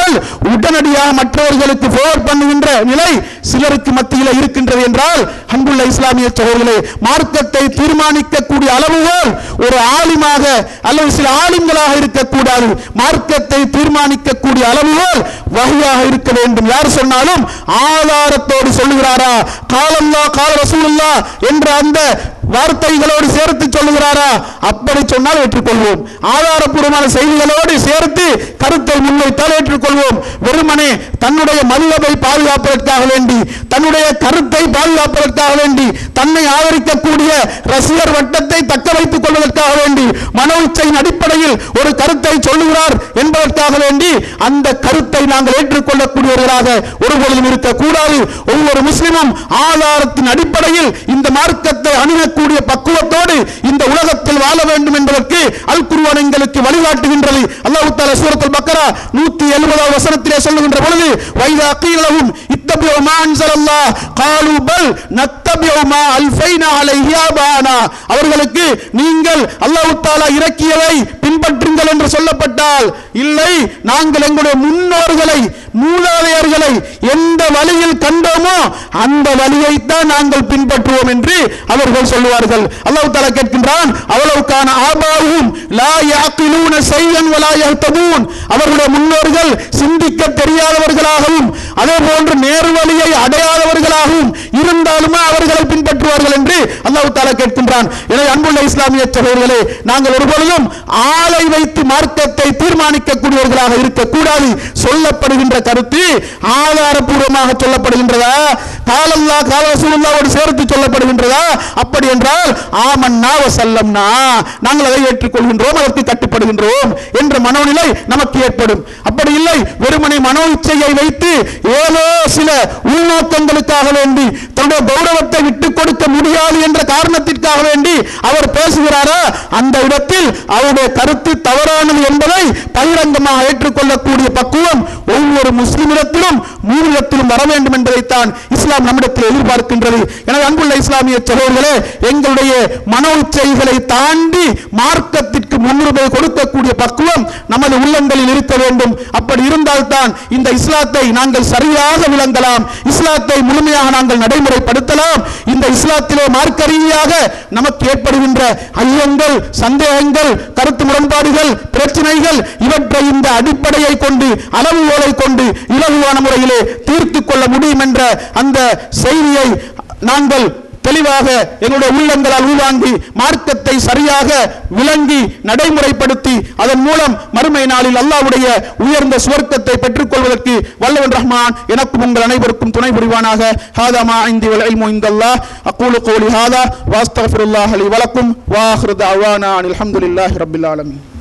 உடனடியாக மற்றவர்களுக்கு forward பண்ணுகின்ற நிலை சிலருக்கு மத்தியில் இருக்கின்றது என்றால் அன்புள்ள இஸ்லாமிய சகோதரர்களே மார்க்கத்தை தீர்மானிக்கக்கூடிய அளவுகோல் ஒரு ஆலிமாக அல்லது சில ஆலிம்களாக இருக்கக்கூடாது மார்க்கத்தை தீர்மானிக்கக்கூடிய அளவுகோல் வகையாக இருக்க வேண்டும் யார் சொன்னாலும் ஆதாரத்தோடு சொல்லுகிறாரா காலல்லா கால ரசூலுல்லா என்ற அந்த வார்த்தைகளோடு சேர்த்து சொல்லுகிறாரா அப்படி சொன்னால் ஏற்றுக்கொள்வோம் ஆதாரப்பூர்வமான செய்திகளோடு சேர்த்து கருத்தை முன்வைத்தால் ஏற்றுக்கொள்வோம் வெறுமனே தன்னுடைய மதுவதை பாதுகாப்பதற்காக வேண்டி தன்னுடைய கருத்தை பாதுகாப்பதற்காக வேண்டி தன்னை ஆதரிக்கக்கூடிய ரசிகர் வட்டத்தை தக்க வைத்துக் கொள்வதற்காக வேண்டி மனோ இச்சையின் அடிப்படையில் ஒரு கருத்தை சொல்லுகிறார் என்பதற்காக வேண்டி அந்த கருத்தை நாங்கள் ஏற்றுக்கொள்ளக்கூடியவர்களாக ஒருபொழுதும் இருக்கக்கூடாது ஒவ்வொரு முஸ்லிமும் ஆதாரத்தின் அடிப்படையில் இந்த மார்க்கத்தை அணுகக்கூடிய பக்குவத்தோடு இந்த உலகத்தில் வாழ வேண்டும் என்பதற்கு அல் குர்ஆன் எங்களுக்கு வழிகாட்டுகின்றது அல்லாஹ் தஆலா சூரத்துல் பக்கரா 170வது வசனத்திலே சொல்லுகின்ற பொழுது வைதா கீலஹும் இத்தபிஉ மா அன்ஸலல்லாஹ் காலு பல் நத்தபிஉ மா அல்ஃபைனா அலைஹி ஆபானா அவர்களுக்கு நீங்கள் அல்லாஹ் தஆலா இறக்கியதை பின்பற்றுங்கள் என்று சொல்லப்பட்டால் இல்லை நாங்கள் எங்களுடைய முன்னோர்களை மூலாதையர்களை எந்த வழியில் கண்டோமோ அந்த வழியைத்தான் நாங்கள் பின்பற்றுவோம் என்று அவர்கள் சொல்லுவார்கள் அல்லாஹ் தஆலா கேட்கின்றான் அவ்வளவுக்கான ஆபாவும் லா யாக்கிலூன ஷையன் வலா யஹ்ததூன் அவர்களுடைய முன்னோர்கள் சிந்திக்க தெரியாதவர்களாகவும் அதே போன்று நேர்வழியை அடையாதவர்களாகவும் இருந்தாலுமே அவர்களை பின்பற்றுவார்கள் என்று அல்லாஹ் தஆலா கேட்கின்றான் எனவே அன்புள்ள இஸ்லாமிய சகோதரர்களே நாங்கள் ஒருபொழுதும் ஆளை வைத்து மார்க்கத்தை தீர்மானிக்கக்கூடியவர்களாக இருக்கக்கூடாது சொல்லப்படுகின்ற கருத்து ஆதாரபூர்வமாக சொல்லப்படுகின்றதா காலல்லா கால ரசூலுல்லாவோடு சேர்த்து சொல்லப்படுகின்றதா அப்படி என்றால் ஆமன்னா வசல்லம்னா நாங்கள் அதை ஏற்றுக்கொள்கின்றோம் அதற்கு கட்டுப்படுகின்றோம் என்ற மனோநிலை நமக்கு ஏற்படும் அப்படி இல்லை வெறுமனை மனோ இச்சையை வைத்து ஏதோ சில உள்நோக்கங்களுக்காக வேண்டி தன்னுடைய கௌரவத்தை விட்டுக் கொடுக்க முடியாது என்ற காரணத்திற்காக வேண்டி அவர் பேசுகிறாரா அந்த இடத்தில் அவருடைய கருத்து தவறானது என்பதை பகிரங்கமாக ஏற்றுக்கொள்ளக்கூடிய பக்குவம் ஒவ்வொரு முஸ்லிமிடத்திலும் மூலிடத்திலும் வர வேண்டும் என்பதைத்தான் இஸ்லாம் நம்மிடத்தில் எதிர்பார்க்கின்றது எனவே அன்புள்ள இஸ்லாமிய சகோதரர்களே எங்களுடைய மனோ இச்சைகளை தாண்டி மார்க்கத்திற்கு முன்னுரிமை கொடுக்கக்கூடிய பக்குவம் நமது உள்ளங்களில் இருக்க வேண்டும் அப்படி இருந்தால்தான் இந்த இஸ்லாத்தை நாங்கள் சரியாக விளங்கலாம் இஸ்லாத்தை முழுமையாக நாங்கள் நடைமுறைப்படுத்தலாம் இந்த இஸ்லாத்திலே மார்க்க ரீதியாக நமக்கு ஏற்படுகின்ற ஐயங்கள் சந்தேகங்கள் கருத்து முரண்பாடுகள் பிரச்சனைகள் இவற்றை இந்த அடிப்படையை கொண்டு அளவுகோலை கொண்டு இலகுவான முறையிலே தீர்த்து கொள்ள முடியும் என்ற அந்த செய்தியை நாங்கள் தெளிவாக எங்களுடைய உள்ளங்களால் உள்வாங்கி மார்க்கத்தை சரியாக விளங்கி நடைமுறைப்படுத்தி அதன் மூலம் மறுமை நாளில் அல்லாஹ்வுடைய உயர்ந்த சுவர்க்கத்தை பெற்றுக்கொள்வதற்கு வல்லவன் ரஹ்மான் எனக்கும் உங்கள் அனைவருக்கும் துணை புரிவானாக ஹாதா மா இந்தி வல் இல்மு இந்தல்லாஹ் அகூலு கௌலி ஹாதா வாஸ்தக்ஃபிருல்லாஹ் லி வலக்கும் வாஹிரு தஅவானா அனில் ஹம்துலில்லாஹி ரப்பில் ஆலமீன்